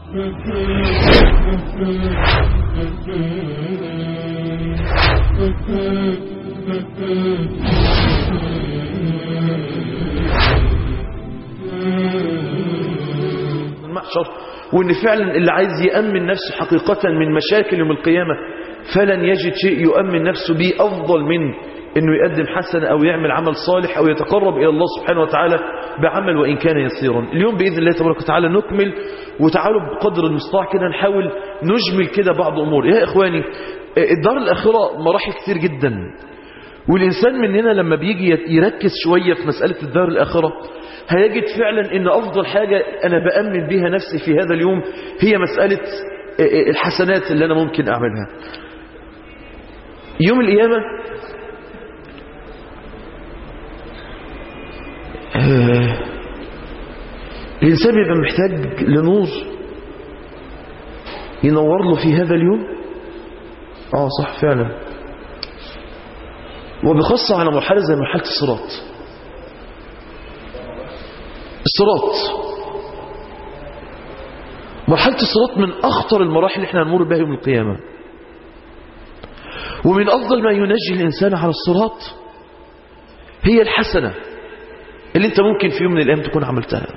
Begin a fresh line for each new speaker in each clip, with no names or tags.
المحشر وان فعلا اللي عايز يأمن نفسه حقيقة من مشاكل يوم القيامة فلن يجد شيء يؤمن نفسه به أفضل من انه يقدم حسنة او يعمل عمل صالح او يتقرب الى الله سبحانه وتعالى بعمل وان كان يسيرا اليوم باذن الله تبارك وتعالى نكمل وتعالوا بقدر المستطاع كده نحاول نجمل كده بعض امور يا اخواني الدار الاخره مراحل كتير جدا والانسان مننا لما بيجي يركز شويه في مساله الدار الاخره هيجد فعلا ان افضل حاجه انا بامن بها نفسي في هذا اليوم هي مساله الحسنات اللي انا ممكن اعملها يوم القيامه آه، الإنسان بيبقى محتاج لنور ينور له في هذا اليوم اه صح فعلا وبخاصة على مرحلة زي مرحلة الصراط الصراط مرحلة الصراط من أخطر المراحل اللي احنا هنمر بها يوم القيامة ومن أفضل ما ينجي الإنسان على الصراط هي الحسنة اللي انت ممكن في يوم من الأيام تكون عملتها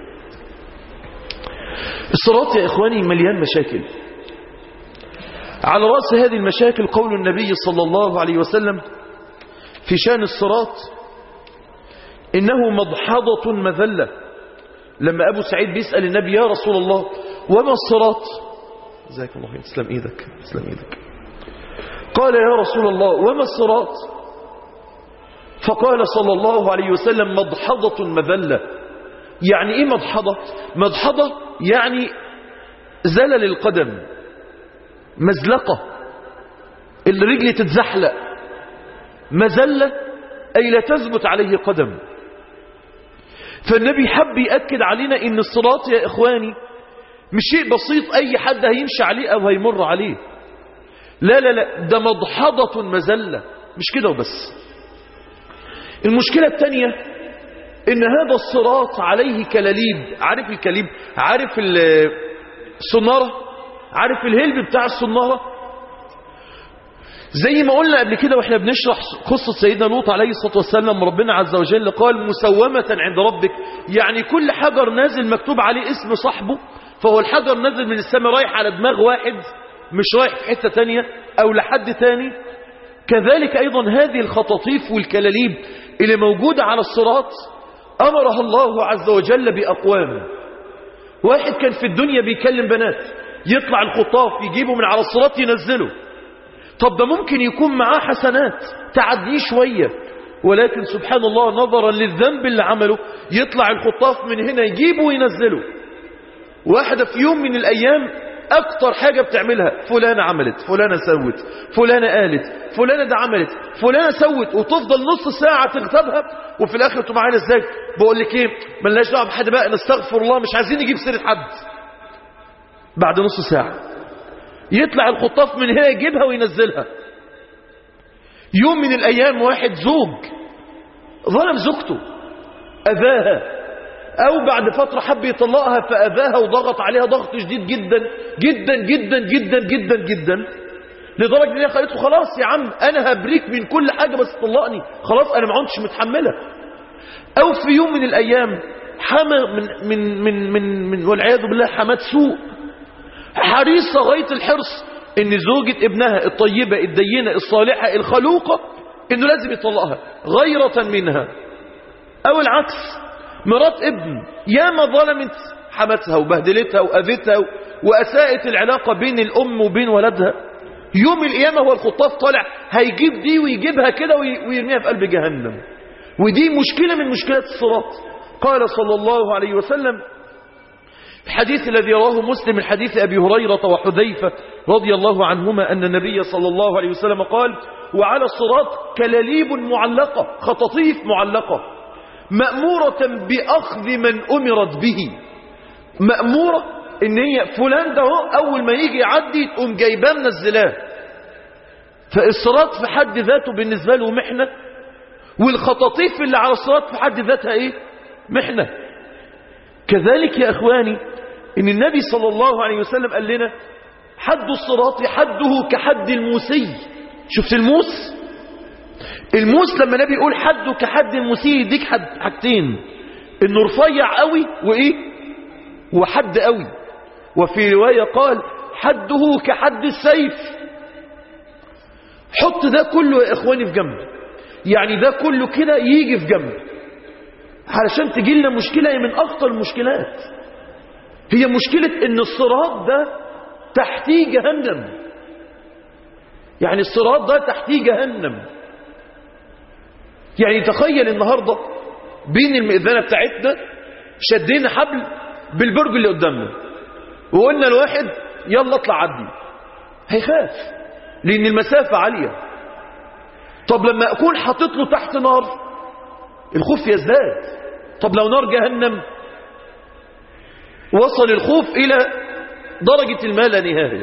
الصراط يا إخواني مليان مشاكل على رأس هذه المشاكل قول النبي صلى الله عليه وسلم في شان الصراط إنه مضحضة مذلة لما أبو سعيد بيسأل النبي يا رسول الله وما الصراط ازيك الله خير تسلم ايدك تسلم ايدك قال يا رسول الله وما الصراط فقال صلى الله عليه وسلم مضحضة مذلة يعني ايه مضحضة مضحضة يعني زلل القدم مزلقة الرجل تتزحلق مزلة أي لا تثبت عليه قدم فالنبي حب يأكد علينا ان الصراط يا إخواني مش شيء بسيط أي حد هيمشي عليه أو هيمر عليه لا لا لا ده مضحضة مزلة مش كده وبس المشكلة الثانية ان هذا الصراط عليه كلاليب عارف الكليب عارف الصنارة عارف الهلب بتاع الصنارة زي ما قلنا قبل كده واحنا بنشرح قصة سيدنا لوط عليه الصلاة والسلام ربنا عز وجل قال مسومة عند ربك يعني كل حجر نازل مكتوب عليه اسم صاحبه فهو الحجر نازل من السماء رايح على دماغ واحد مش رايح في حتة تانية او لحد تاني كذلك ايضا هذه الخطاطيف والكلاليب اللي موجودة على الصراط امرها الله عز وجل باقوام واحد كان في الدنيا بيكلم بنات يطلع الخطاف يجيبه من على الصراط ينزله طب ده ممكن يكون معاه حسنات تعديه شوية ولكن سبحان الله نظرا للذنب اللي عمله يطلع الخطاف من هنا يجيبه وينزله واحدة في يوم من الأيام أكتر حاجة بتعملها فلانة عملت فلانة سوت فلانة قالت فلانة ده عملت فلانة سوت وتفضل نص ساعة تغتابها وفي الآخر تبقى عايز ازاي بقول لك ايه ملناش دعوه بحد بقى نستغفر الله مش عايزين نجيب سيرة حد بعد نص ساعة يطلع الخطاف من هنا يجيبها وينزلها يوم من الأيام واحد زوج ظلم زوجته أذاها أو بعد فترة حب يطلقها فأذاها وضغط عليها ضغط شديد جدا جدا جدا جدا جدا جدا لدرجة ان هي قالت له خلاص يا عم أنا هبريك من كل حاجة بس طلقني خلاص أنا ما عدتش متحملة أو في يوم من الأيام حما من من من من, من والعياذ بالله حمات سوء حريصة غاية الحرص ان زوجة ابنها الطيبة الدينة الصالحة الخلوقة انه لازم يطلقها غيرة منها او العكس مرات ابن ياما ظلمت حماتها وبهدلتها واذتها واساءت العلاقة بين الام وبين ولدها يوم القيامة هو الخطاف طالع هيجيب دي ويجيبها كده ويرميها في قلب جهنم ودي مشكلة من مشكلات الصراط قال صلى الله عليه وسلم الحديث الذي رواه مسلم من حديث أبي هريرة وحذيفة رضي الله عنهما أن النبي صلى الله عليه وسلم قال وعلى الصراط كلاليب معلقة خطاطيف معلقة مأمورة بأخذ من أمرت به مأمورة إن هي فلان ده أول ما يجي يعدي تقوم جايباه منزلاه فالصراط في حد ذاته بالنسبة له محنة والخطاطيف اللي على الصراط في حد ذاتها إيه محنة كذلك يا أخواني ان النبي صلى الله عليه وسلم قال لنا حد الصراط حده كحد الموسي شفت الموس الموس لما النبي يقول حده كحد الموسي يديك حد حاجتين انه رفيع قوي وايه وحد قوي وفي رواية قال حده كحد السيف حط ده كله يا اخواني في جنب يعني ده كله كده يجي في جنب علشان تجي لنا مشكلة هي من اخطر المشكلات هي مشكلة ان الصراط ده تحتيه جهنم يعني الصراط ده تحتيه جهنم يعني تخيل النهاردة بين المئذنة بتاعتنا شدينا حبل بالبرج اللي قدامنا وقلنا الواحد يلا اطلع عدي هيخاف لان المسافة عالية طب لما اكون حاطط له تحت نار الخوف يزداد طب لو نار جهنم وصل الخوف الى درجة الماء لا نهاية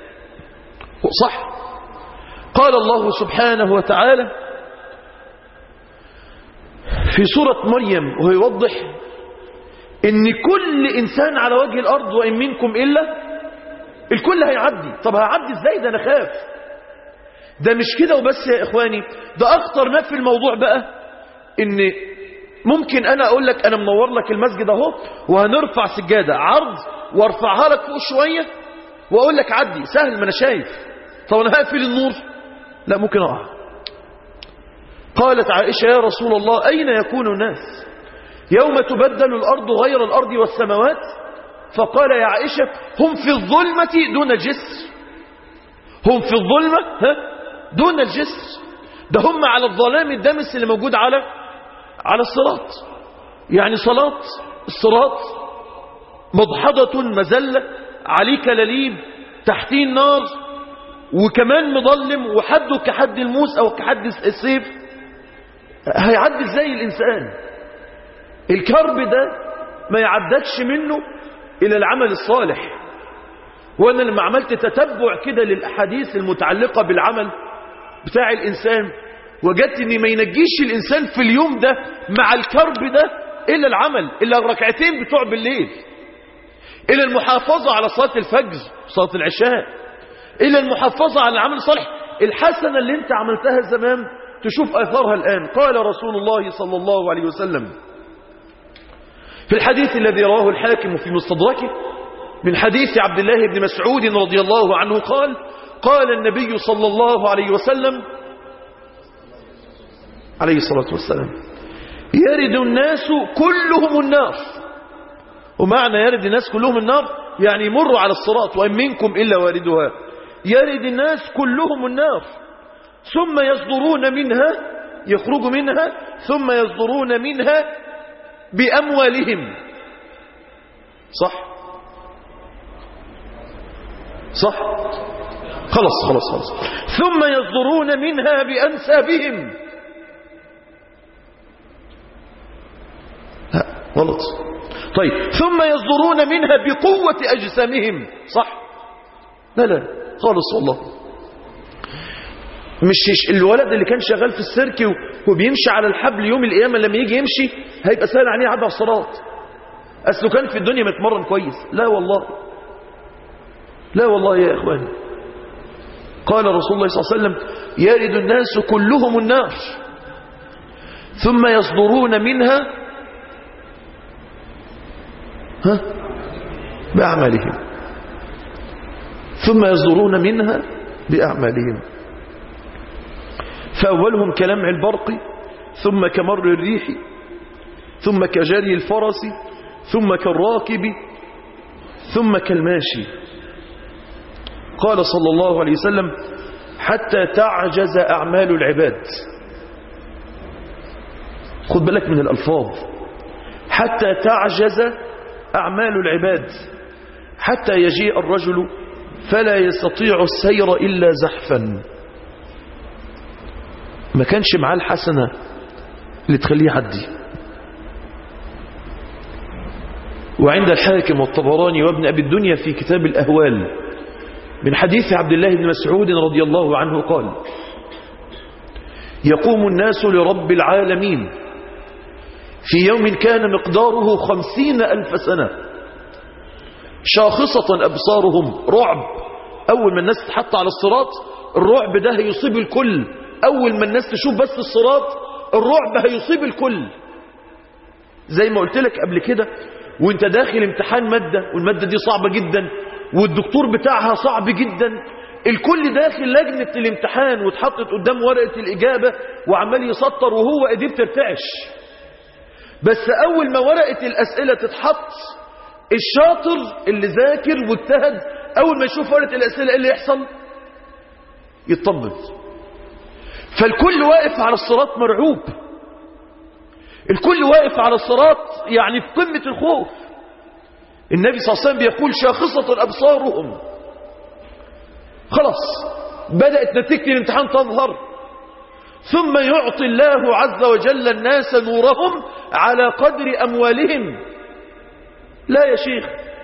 صح قال الله سبحانه وتعالى في سورة مريم ويوضح ان كل انسان على وجه الارض وان منكم الا الكل هيعدي طب هيعدي ازاي ده انا خاف ده مش كده وبس يا اخواني ده اخطر ما في الموضوع بقى ان ممكن انا اقول لك انا منور لك المسجد اهو وهنرفع سجادة عرض وارفعها لك فوق شوية واقول لك عدي سهل ما انا شايف طب انا هقفل النور لا ممكن اقع قالت عائشة يا رسول الله اين يكون الناس يوم تبدل الارض غير الارض والسماوات فقال يا عائشة هم في الظلمة دون الجسر هم في الظلمة ها دون الجسر ده هم على الظلام الدمس اللي موجود على على الصراط يعني صلاة الصراط مضحضة مزلة عليه كلاليب تحتيه النار وكمان مظلم وحده كحد الموس او كحد السيف هيعدي ازاي الانسان الكرب ده ما يعدكش منه الى العمل الصالح وانا لما عملت تتبع كده للاحاديث المتعلقة بالعمل بتاع الانسان وجدت ان ما ينجيش الانسان في اليوم ده مع الكرب ده الا العمل الا الركعتين بتوع بالليل الا المحافظة على صلاة الفجر صلاة العشاء الا المحافظة على العمل الصالح الحسنة اللي انت عملتها زمان تشوف اثارها الان قال رسول الله صلى الله عليه وسلم في الحديث الذي رواه الحاكم في مستدركه من حديث عبد الله بن مسعود رضي الله عنه قال قال النبي صلى الله عليه وسلم عليه الصلاة والسلام يرد الناس كلهم النار ومعنى يرد الناس كلهم النار يعني يمروا على الصراط وإن منكم إلا واردها يرد الناس كلهم النار ثم يصدرون منها يخرجوا منها ثم يصدرون منها بأموالهم صح صح خلص خلص خلص ثم يصدرون منها بأنسابهم لا غلط طيب ثم يصدرون منها بقوة أجسامهم صح لا لا خالص والله مش الولد اللي كان شغال في السيرك وبيمشي على الحبل يوم القيامة لما يجي يمشي هيبقى سهل عليه عدى الصراط أصله كان في الدنيا متمرن كويس لا والله لا والله يا إخواني قال رسول الله صلى الله عليه وسلم يرد الناس كلهم النار ثم يصدرون منها ها بأعمالهم ثم يصدرون منها بأعمالهم فأولهم كلمع البرق ثم كمر الريح ثم كجري الفرس ثم كالراكب ثم كالماشي قال صلى الله عليه وسلم حتى تعجز أعمال العباد خد بالك من الألفاظ حتى تعجز أعمال العباد حتى يجيء الرجل فلا يستطيع السير إلا زحفا ما كانش معاه الحسنة اللي تخليه يعدي وعند الحاكم والطبراني وابن أبي الدنيا في كتاب الأهوال من حديث عبد الله بن مسعود رضي الله عنه قال يقوم الناس لرب العالمين في يوم كان مقداره خمسين ألف سنة شاخصة أبصارهم رعب أول ما الناس تحط على الصراط الرعب ده هيصيب الكل أول ما الناس تشوف بس الصراط الرعب هيصيب الكل زي ما قلت لك قبل كده وانت داخل امتحان مادة والمادة دي صعبة جدا والدكتور بتاعها صعب جدا الكل داخل لجنة الامتحان واتحطت قدام ورقة الإجابة وعمال يسطر وهو ايديه بترتعش بس أول ما ورقة الأسئلة تتحط الشاطر اللي ذاكر واجتهد أول ما يشوف ورقة الأسئلة ايه اللي يحصل يطمن فالكل واقف على الصراط مرعوب الكل واقف على الصراط يعني في قمة الخوف النبي صلى الله عليه وسلم بيقول شاخصة أبصارهم خلاص بدأت نتيجة الامتحان تظهر ثم يعطي الله عز وجل الناس نورهم على قدر أموالهم لا يا شيخ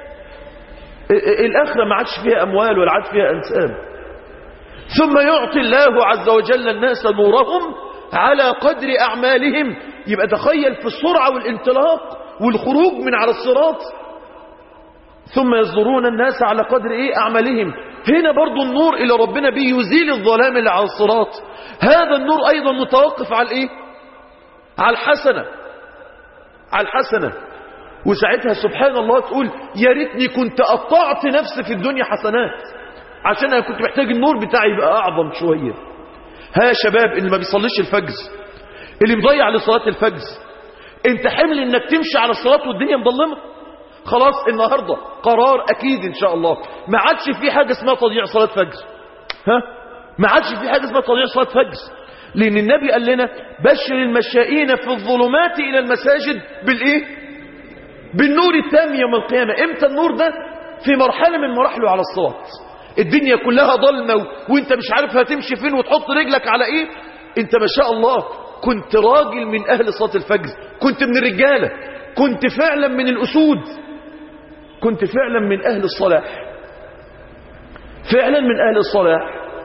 الآخرة ما عادش فيها أموال ولا عاد فيها أنساب ثم يعطي الله عز وجل الناس نورهم على قدر أعمالهم يبقى تخيل في السرعة والانطلاق والخروج من على الصراط ثم يصدرون الناس على قدر ايه أعمالهم هنا برضو النور اللي ربنا بيه يزيل الظلام اللي على الصراط هذا النور أيضا متوقف على ايه على الحسنة على الحسنة وساعتها سبحان الله تقول يا ريتني كنت قطعت نفسي في الدنيا حسنات عشان انا كنت محتاج النور بتاعي يبقى اعظم شوية ها يا شباب اللي ما بيصليش الفجر اللي مضيع لصلاة الفجر انت حمل انك تمشي على الصلاة والدنيا مظلمة خلاص النهاردة قرار اكيد ان شاء الله ما عادش في حاجة اسمها تضييع صلاة فجر ها ما عادش في حاجة اسمها تضييع صلاة فجر لان النبي قال لنا بشر المشائين في الظلمات الى المساجد بالايه بالنور التام يوم القيامة امتى النور ده في مرحلة من مراحله على الصراط الدنيا كلها ضلمة وانت مش عارف هتمشي فين وتحط رجلك على ايه انت ما شاء الله كنت راجل من اهل صلاة الفجر كنت من الرجالة كنت فعلا من الاسود كنت فعلا من اهل الصلاح فعلا من اهل الصلاح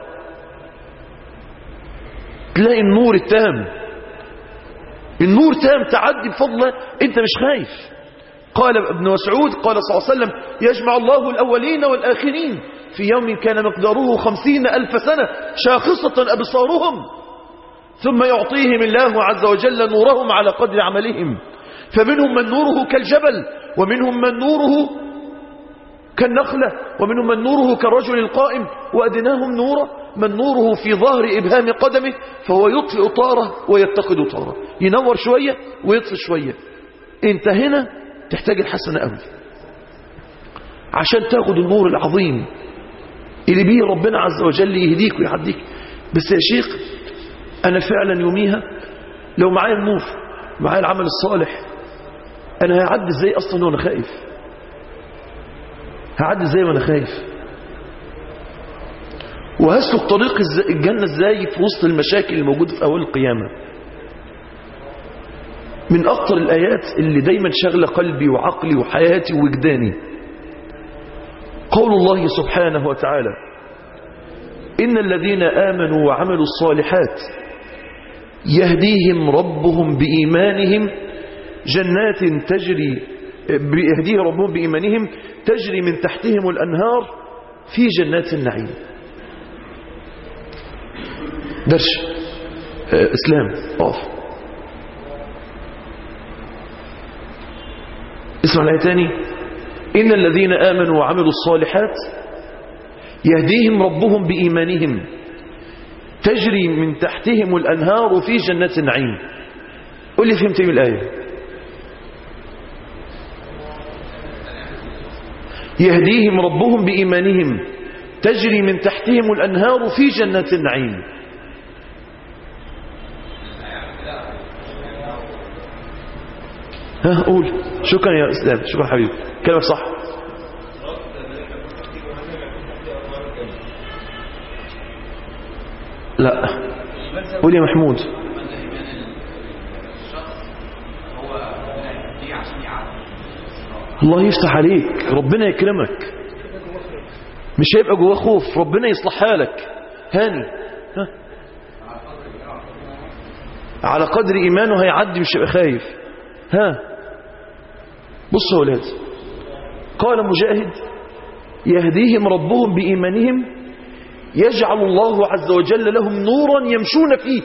تلاقي النور التام النور تام تعدي بفضل الله انت مش خايف قال ابن مسعود قال صلى الله عليه وسلم يجمع الله الأولين والآخرين في يوم كان مقداره خمسين ألف سنة شاخصة أبصارهم ثم يعطيهم الله عز وجل نورهم على قدر عملهم فمنهم من نوره كالجبل ومنهم من نوره كالنخلة ومنهم من نوره كالرجل القائم وأدناهم نورا من نوره في ظهر إبهام قدمه فهو يطفئ طارة ويتقد طارة ينور شوية ويطفئ شوية انت هنا تحتاج الحسنة قوي عشان تاخد النور العظيم اللي بيه ربنا عز وجل يهديك ويعديك بس يا شيخ أنا فعلا يوميها لو معايا النور معايا العمل الصالح أنا هعدي ازاي أصلا وأنا خايف هعدي ازاي وأنا خايف وهسلك طريق الجنة ازاي في وسط المشاكل الموجودة في أول القيامة من أكتر الآيات اللي دايما شغل قلبي وعقلي وحياتي ووجداني قول الله سبحانه وتعالى إن الذين آمنوا وعملوا الصالحات يهديهم ربهم بإيمانهم جنات تجري يهديه ربهم بإيمانهم تجري من تحتهم الأنهار في جنات النعيم درش إسلام أقف اسمع الآية تاني إن الذين آمنوا وعملوا الصالحات يهديهم ربهم بإيمانهم تجري من تحتهم الأنهار في جنات النعيم قل لي فهمت من الآية يهديهم ربهم بإيمانهم تجري من تحتهم الأنهار في جنات النعيم ها قول شكرا يا اسلام شكرا حبيبي كلامك صح لا قول يا محمود الله يفتح عليك ربنا يكرمك مش هيبقى جواه خوف ربنا يصلح حالك هاني ها على قدر ايمانه هيعدي مش هيبقى خايف ها بصوا يا ولاد قال مجاهد يهديهم ربهم بإيمانهم يجعل الله عز وجل لهم نورا يمشون فيه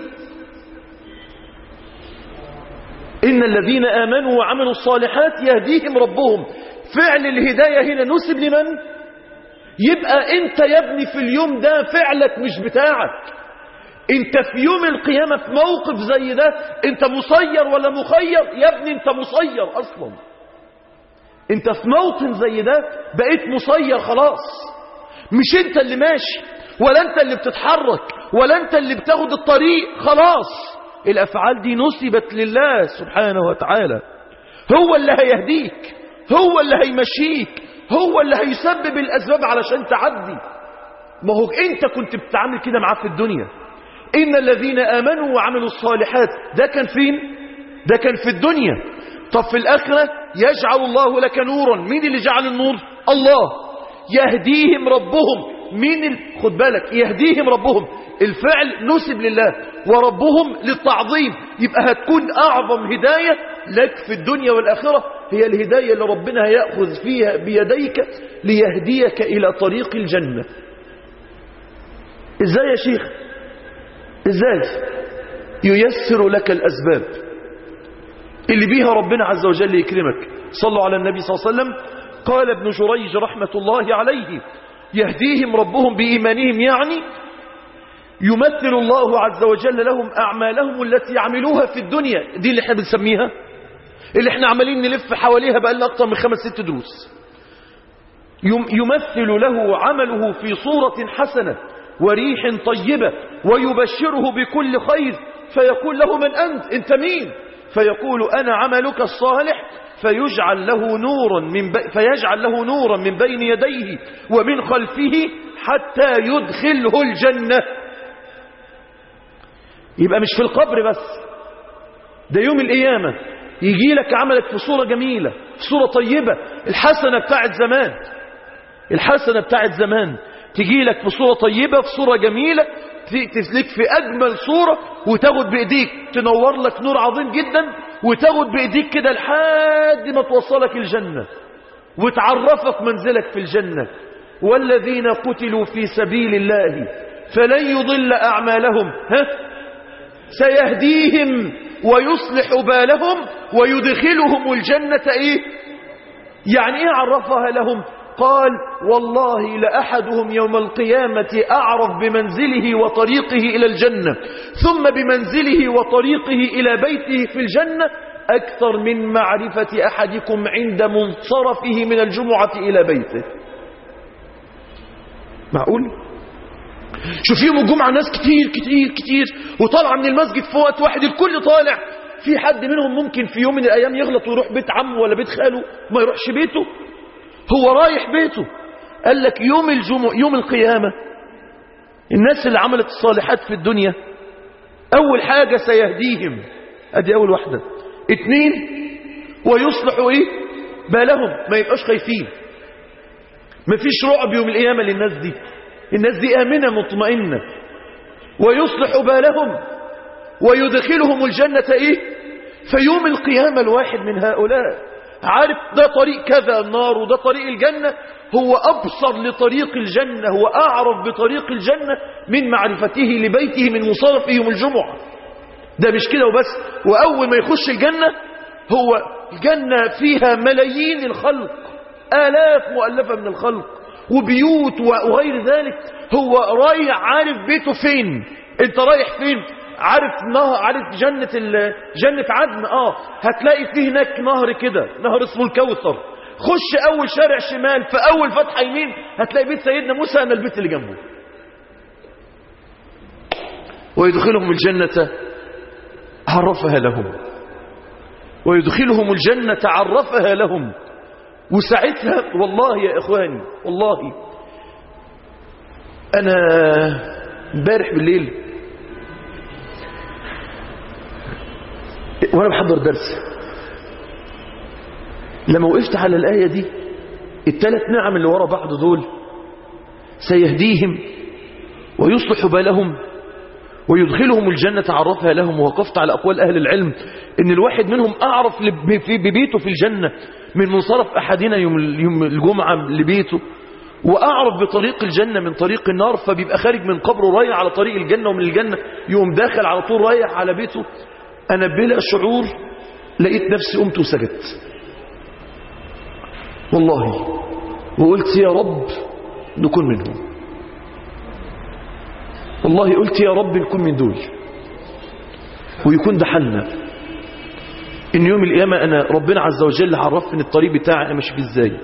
إن الذين آمنوا وعملوا الصالحات يهديهم ربهم فعل الهداية هنا نسب لمن؟ يبقى انت يا ابني في اليوم ده فعلك مش بتاعك انت في يوم القيامة في موقف زي ده انت مسير ولا مخير يا ابني انت مسير اصلا انت في موطن زي ده بقيت مسير خلاص مش انت اللي ماشي ولا انت اللي بتتحرك ولا انت اللي بتاخد الطريق خلاص الافعال دي نسبت لله سبحانه وتعالى هو اللي هيهديك هو اللي هيمشيك هو اللي هيسبب الاسباب علشان تعدي ما هو انت كنت بتتعامل كده معاه في الدنيا ان الذين امنوا وعملوا الصالحات ده كان فين ده كان في الدنيا طب في الاخره يجعل الله لك نورا مين اللي جعل النور الله يهديهم ربهم مين ال... خد بالك يهديهم ربهم الفعل نسب لله وربهم للتعظيم يبقى هتكون اعظم هدايه لك في الدنيا والاخره هي الهدايه اللي ربنا هياخذ فيها بيديك ليهديك الى طريق الجنه ازاي يا شيخ ازاي ييسر لك الاسباب اللي بيها ربنا عز وجل يكرمك صلوا على النبي صلى الله عليه وسلم قال ابن جريج رحمة الله عليه يهديهم ربهم بإيمانهم يعني يمثل الله عز وجل لهم أعمالهم التي عملوها في الدنيا دي اللي احنا بنسميها اللي احنا عمالين نلف حواليها بقى لنا أكتر من خمس ست دروس يمثل له عمله في صورة حسنة وريح طيبة ويبشره بكل خير فيقول له من أنت أنت مين فيقول أنا عملك الصالح فيجعل له نورا من بي فيجعل له نورا من بين يديه ومن خلفه حتى يدخله الجنة يبقى مش في القبر بس ده يوم القيامة يجي لك عملك في صورة جميلة في صورة طيبة الحسنة بتاعت زمان الحسنة بتاعت زمان تجي لك في صورة طيبة في صورة جميلة تسلك في أجمل صورة وتاخد بإيديك تنور لك نور عظيم جدا وتاخد بإيديك كده لحد ما توصلك الجنة وتعرفك منزلك في الجنة والذين قتلوا في سبيل الله فلن يضل أعمالهم ها سيهديهم ويصلح بالهم ويدخلهم الجنة إيه يعني إيه عرفها لهم قال والله لأحدهم يوم القيامة أعرف بمنزله وطريقه إلى الجنة ثم بمنزله وطريقه إلى بيته في الجنة أكثر من معرفة أحدكم عند منصرفه من الجمعة إلى بيته معقول؟ شوف يوم الجمعة ناس كتير كتير كتير وطالعة من المسجد في وقت واحد الكل طالع في حد منهم ممكن في يوم من الأيام يغلط ويروح بيت عمه ولا بيت خاله ما يروحش بيته هو رايح بيته قال لك يوم الجمعة يوم القيامة الناس اللي عملت الصالحات في الدنيا أول حاجة سيهديهم أدي أول واحدة اتنين ويصلحوا إيه بالهم ما يبقاش خايفين ما فيش رعب يوم القيامة للناس دي الناس دي آمنة مطمئنة ويصلح بالهم ويدخلهم الجنة إيه في يوم القيامة الواحد من هؤلاء عارف ده طريق كذا النار وده طريق الجنة هو أبصر لطريق الجنة هو أعرف بطريق الجنة من معرفته لبيته من مصارف يوم الجمعة ده مش كده وبس وأول ما يخش الجنة هو الجنة فيها ملايين الخلق آلاف مؤلفة من الخلق وبيوت وغير ذلك هو رايح عارف بيته فين انت رايح فين عارف نهر عارف جنة ال... جنة عدن اه هتلاقي فيه هناك نهر كده نهر اسمه الكوثر خش اول شارع شمال في اول فتحة يمين هتلاقي بيت سيدنا موسى انا البيت اللي جنبه ويدخلهم الجنة عرفها لهم ويدخلهم الجنة عرفها لهم وساعتها والله يا إخواني والله أنا امبارح بالليل وأنا بحضر درس لما وقفت على الآية دي الثلاث نعم اللي ورا بعض دول سيهديهم ويصلح بالهم ويدخلهم الجنة عرفها لهم ووقفت على أقوال أهل العلم إن الواحد منهم أعرف ببيته في الجنة من منصرف أحدنا يوم يوم الجمعة لبيته وأعرف بطريق الجنة من طريق النار فبيبقى خارج من قبره رايح على طريق الجنة ومن الجنة يوم داخل على طول رايح على بيته أنا بلا شعور لقيت نفسي قمت وسجدت والله وقلت يا رب نكون منهم والله قلت يا رب نكون من دول ويكون ده حالنا ان يوم القيامة انا ربنا عز وجل عرفني الطريق بتاعي انا ماشي فيه ازاي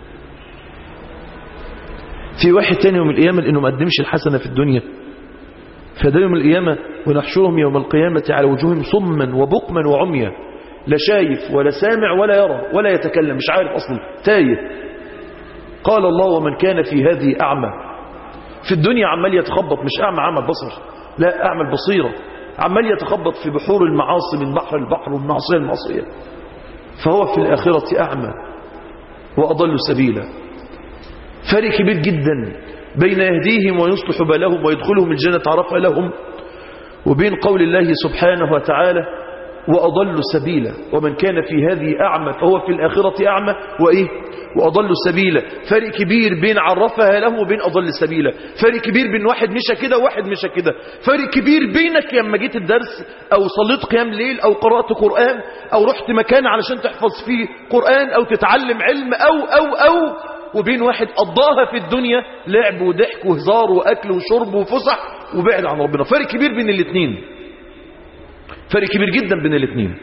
في واحد تاني يوم القيامة لانه ما قدمش الحسنة في الدنيا فده يوم القيامة ونحشرهم يوم القيامة على وجوههم صما وبقما وعميا لا شايف ولا سامع ولا يرى ولا يتكلم مش عارف اصلا تايه قال الله ومن كان في هذه اعمى في الدنيا عمال يتخبط مش اعمى عمى بصر لا اعمى البصيره عمال يتخبط في بحور المعاصي من بحر البحر والمعصية المعصية فهو في الآخرة أعمى وأضل سبيلا فرق كبير جدا بين يهديهم ويصلح بالهم ويدخلهم الجنة عرفها لهم وبين قول الله سبحانه وتعالى وأضل سبيلا ومن كان في هذه أعمى فهو في الآخرة أعمى وإيه وأضل سبيلا فرق كبير بين عرفها له وبين أضل سبيلا فرق كبير بين واحد مشى كده وواحد مشى كده فرق كبير بينك لما جيت الدرس أو صليت قيام ليل أو قرأت قرآن أو رحت مكان علشان تحفظ فيه قرآن أو تتعلم علم أو أو أو وبين واحد قضاها في الدنيا لعب وضحك وهزار وأكل وشرب وفسح وبعد عن ربنا فرق كبير بين الاثنين فرق كبير جدا بين الاثنين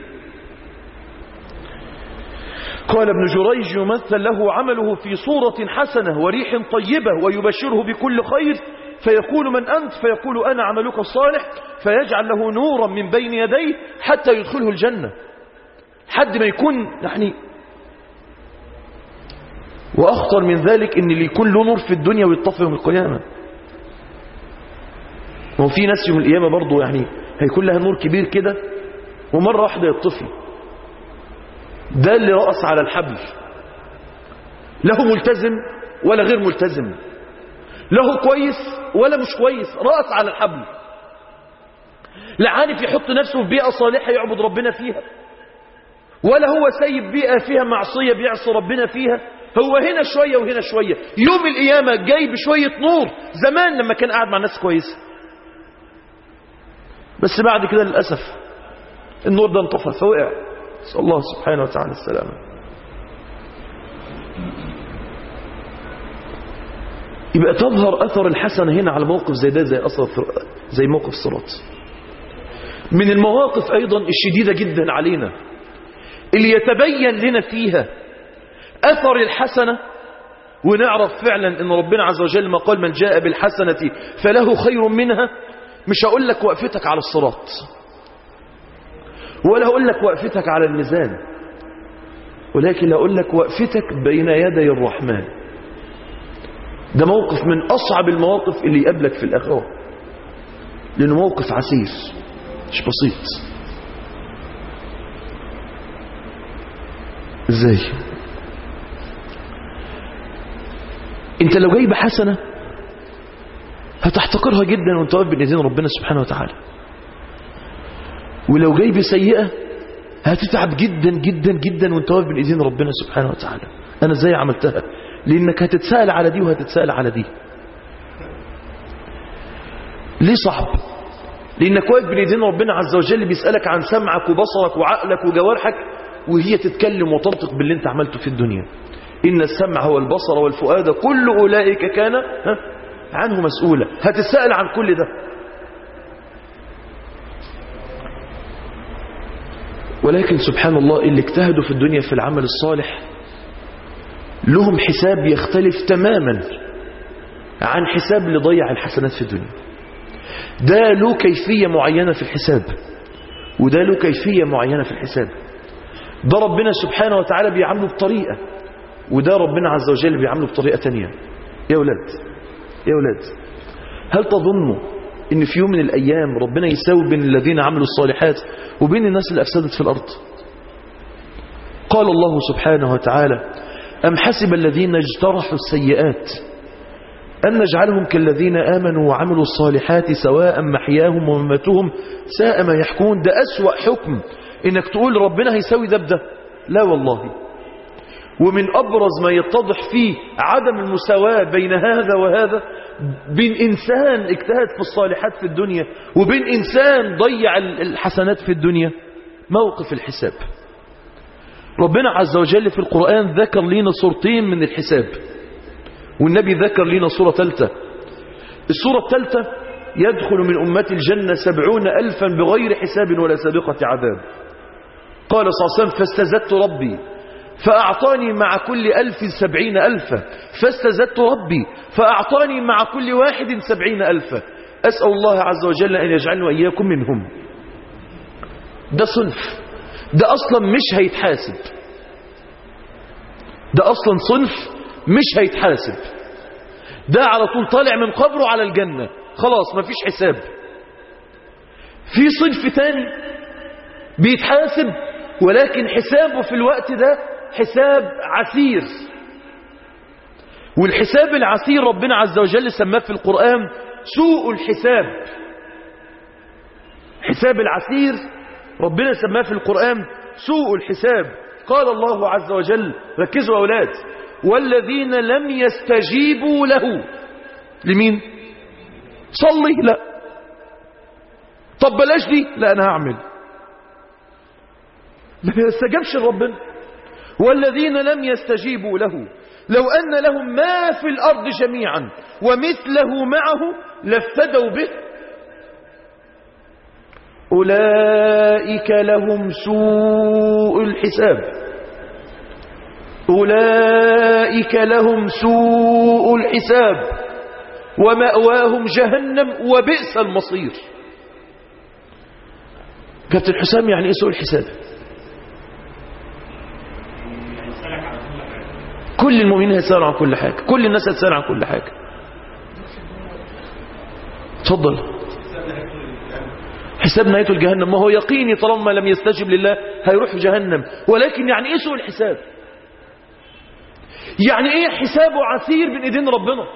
قال ابن جريج يمثل له عمله في صورة حسنة وريح طيبة ويبشره بكل خير فيقول من أنت فيقول أنا عملك الصالح فيجعل له نورا من بين يديه حتى يدخله الجنة حد ما يكون يعني وأخطر من ذلك إن اللي يكون له نور في الدنيا ويطفي يوم القيامة وفي في ناس يوم القيامة برضه يعني هيكون لها نور كبير كده ومرة واحدة يطفي ده اللي رأس على الحبل له ملتزم ولا غير ملتزم له كويس ولا مش كويس رأس على الحبل لا عارف يحط نفسه في بيئة صالحة يعبد ربنا فيها ولا هو سايب بيئة فيها معصية بيعصي ربنا فيها هو هنا شوية وهنا شوية يوم القيامة جاي بشوية نور زمان لما كان قاعد مع ناس كويسة بس بعد كده للأسف النور ده انطفى فوقع نسأل الله سبحانه وتعالى السلامة يبقى تظهر أثر الحسنة هنا على موقف زي ده زي, أثر زي موقف الصراط من المواقف أيضا الشديدة جدا علينا اللي يتبين لنا فيها أثر الحسنة ونعرف فعلا ان ربنا عز وجل ما قال من جاء بالحسنة فله خير منها مش هقول لك وقفتك على الصراط ولا هقول لك وقفتك على الميزان ولكن هقول لك وقفتك بين يدي الرحمن ده موقف من أصعب المواقف اللي يقابلك في الآخرة لأنه موقف عسير مش بسيط ازاي انت لو جايب حسنة هتحتقرها جدا وانت واقف بين ايدين ربنا سبحانه وتعالى ولو جايب سيئة هتتعب جدا جدا جدا وانت واقف بين ايدين ربنا سبحانه وتعالى انا ازاي عملتها لانك هتتساءل على دي وهتتساءل على دي ليه صعب لانك واقف بين ايدين ربنا عز وجل بيسالك عن سمعك وبصرك وعقلك وجوارحك وهي تتكلم وتنطق باللي انت عملته في الدنيا ان السمع والبصر والفؤاد كل اولئك كان ها عنه مسؤولا هتسأل عن كل ده ولكن سبحان الله اللي اجتهدوا في الدنيا في العمل الصالح لهم حساب يختلف تماما عن حساب اللي ضيع الحسنات في الدنيا ده له كيفية معينة في الحساب وده له كيفية معينة في الحساب ده ربنا سبحانه وتعالى بيعمله بطريقة وده ربنا عز وجل بيعمله بطريقة تانية يا ولاد يا ولاد هل تظنوا ان في يوم من الايام ربنا يساوي بين الذين عملوا الصالحات وبين الناس اللي افسدت في الارض قال الله سبحانه وتعالى ام حسب الذين اجترحوا السيئات ان نجعلهم كالذين امنوا وعملوا الصالحات سواء محياهم ومماتهم ساء ما يحكون ده اسوا حكم انك تقول ربنا هيساوي ده بده لا والله ومن أبرز ما يتضح فيه عدم المساواة بين هذا وهذا بين إنسان اجتهد في الصالحات في الدنيا وبين إنسان ضيع الحسنات في الدنيا موقف الحساب ربنا عز وجل في القرآن ذكر لنا صورتين من الحساب والنبي ذكر لنا صورة ثالثة الصورة الثالثة يدخل من أمة الجنة سبعون ألفا بغير حساب ولا سابقة عذاب قال صلى الله عليه وسلم فاستزدت ربي فأعطاني مع كل ألف سبعين ألفا فاستزدت ربي فأعطاني مع كل واحد سبعين ألفا أسأل الله عز وجل أن يجعلنا وإياكم منهم ده صنف ده أصلا مش هيتحاسب ده أصلا صنف مش هيتحاسب ده على طول طالع من قبره على الجنة خلاص مفيش حساب في صنف تاني بيتحاسب ولكن حسابه في الوقت ده حساب عسير والحساب العسير ربنا عز وجل سماه في القرآن سوء الحساب حساب العسير ربنا سماه في القرآن سوء الحساب قال الله عز وجل ركزوا أولاد والذين لم يستجيبوا له لمين صلي لا طب بلاش دي لا أنا هعمل ما يستجابش لربنا والذين لم يستجيبوا له لو أن لهم ما في الأرض جميعا ومثله معه لافتدوا به أولئك لهم سوء الحساب أولئك لهم سوء الحساب ومأواهم جهنم وبئس المصير كابتن حسام يعني ايه سوء الحساب كل المؤمنين هيسألوا عن كل حاجة كل الناس هتسأل عن كل حاجة تفضل حساب نهايته الجهنم ما هو يقيني طالما لم يستجب لله هيروح في جهنم ولكن يعني ايه سوء الحساب يعني ايه حسابه عسير بين ايدين ربنا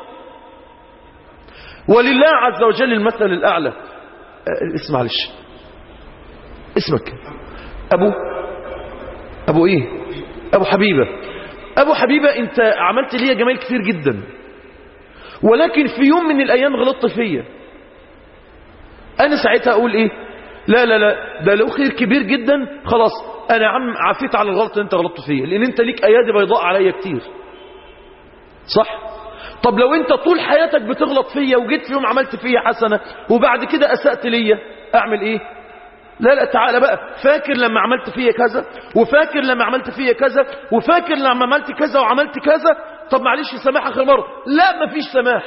ولله عز وجل المثل الاعلى اسمع معلش اسمك ابو ابو ايه ابو حبيبه ابو حبيبه انت عملت لي جمال كتير جدا ولكن في يوم من الايام غلطت فيا انا ساعتها اقول ايه لا لا لا ده لو خير كبير جدا خلاص انا عم عفيت على الغلط اللي انت غلطت فيا لان انت ليك ايادي بيضاء عليا كتير صح طب لو انت طول حياتك بتغلط فيا وجيت في يوم عملت فيا حسنة وبعد كده اسأت ليا اعمل ايه لا لا تعالى بقى فاكر لما عملت فيا كذا وفاكر لما عملت فيا كذا وفاكر لما عملت كذا وعملت كذا طب معلش سماح اخر مرة لا مفيش سماح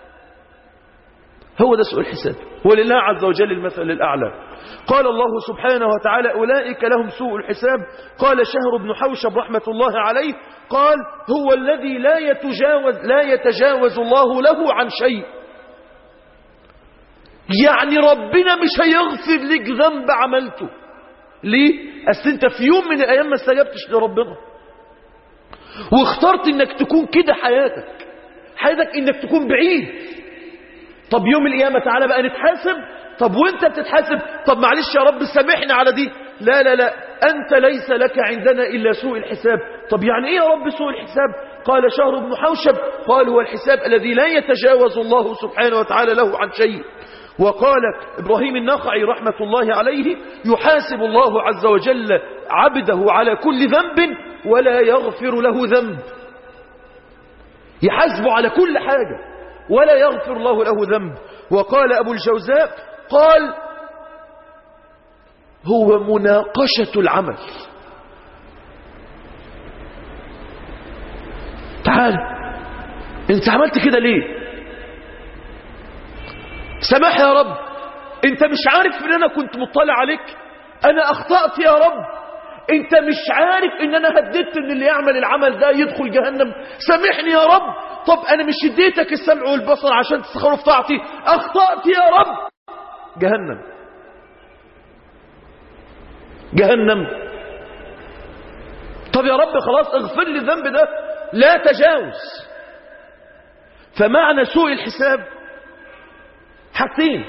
هو ده سؤال الحساب ولله عز وجل المثل الأعلى قال الله سبحانه وتعالى أولئك لهم سوء الحساب قال شهر بن حوشب رحمة الله عليه قال هو الذي لا يتجاوز, لا يتجاوز الله له عن شيء يعني ربنا مش هيغفر لك ذنب عملته ليه؟ أصل انت في يوم من الأيام ما استجبتش لربنا واخترت انك تكون كده حياتك حياتك انك تكون بعيد طب يوم القيامة تعالى بقى نتحاسب طب وانت بتتحاسب طب معلش يا رب سامحنا على دي لا لا لا أنت ليس لك عندنا إلا سوء الحساب طب يعني إيه يا رب سوء الحساب قال شهر بن حوشب قال هو الحساب الذي لا يتجاوز الله سبحانه وتعالى له عن شيء وقال إبراهيم النخعي رحمة الله عليه يحاسب الله عز وجل عبده على كل ذنب ولا يغفر له ذنب يحاسبه على كل حاجة ولا يغفر الله له ذنب وقال أبو الجوزاء قال هو مناقشة العمل تعال انت عملت كده ليه سماح يا رب انت مش عارف ان انا كنت مطلع عليك انا اخطأت يا رب انت مش عارف ان انا هددت ان اللي يعمل العمل ده يدخل جهنم سامحني يا رب طب انا مش اديتك السمع والبصر عشان تسخروا في طاعتي اخطأت يا رب جهنم جهنم طب يا رب خلاص اغفر لي الذنب ده لا تجاوز فمعنى سوء الحساب حاجتين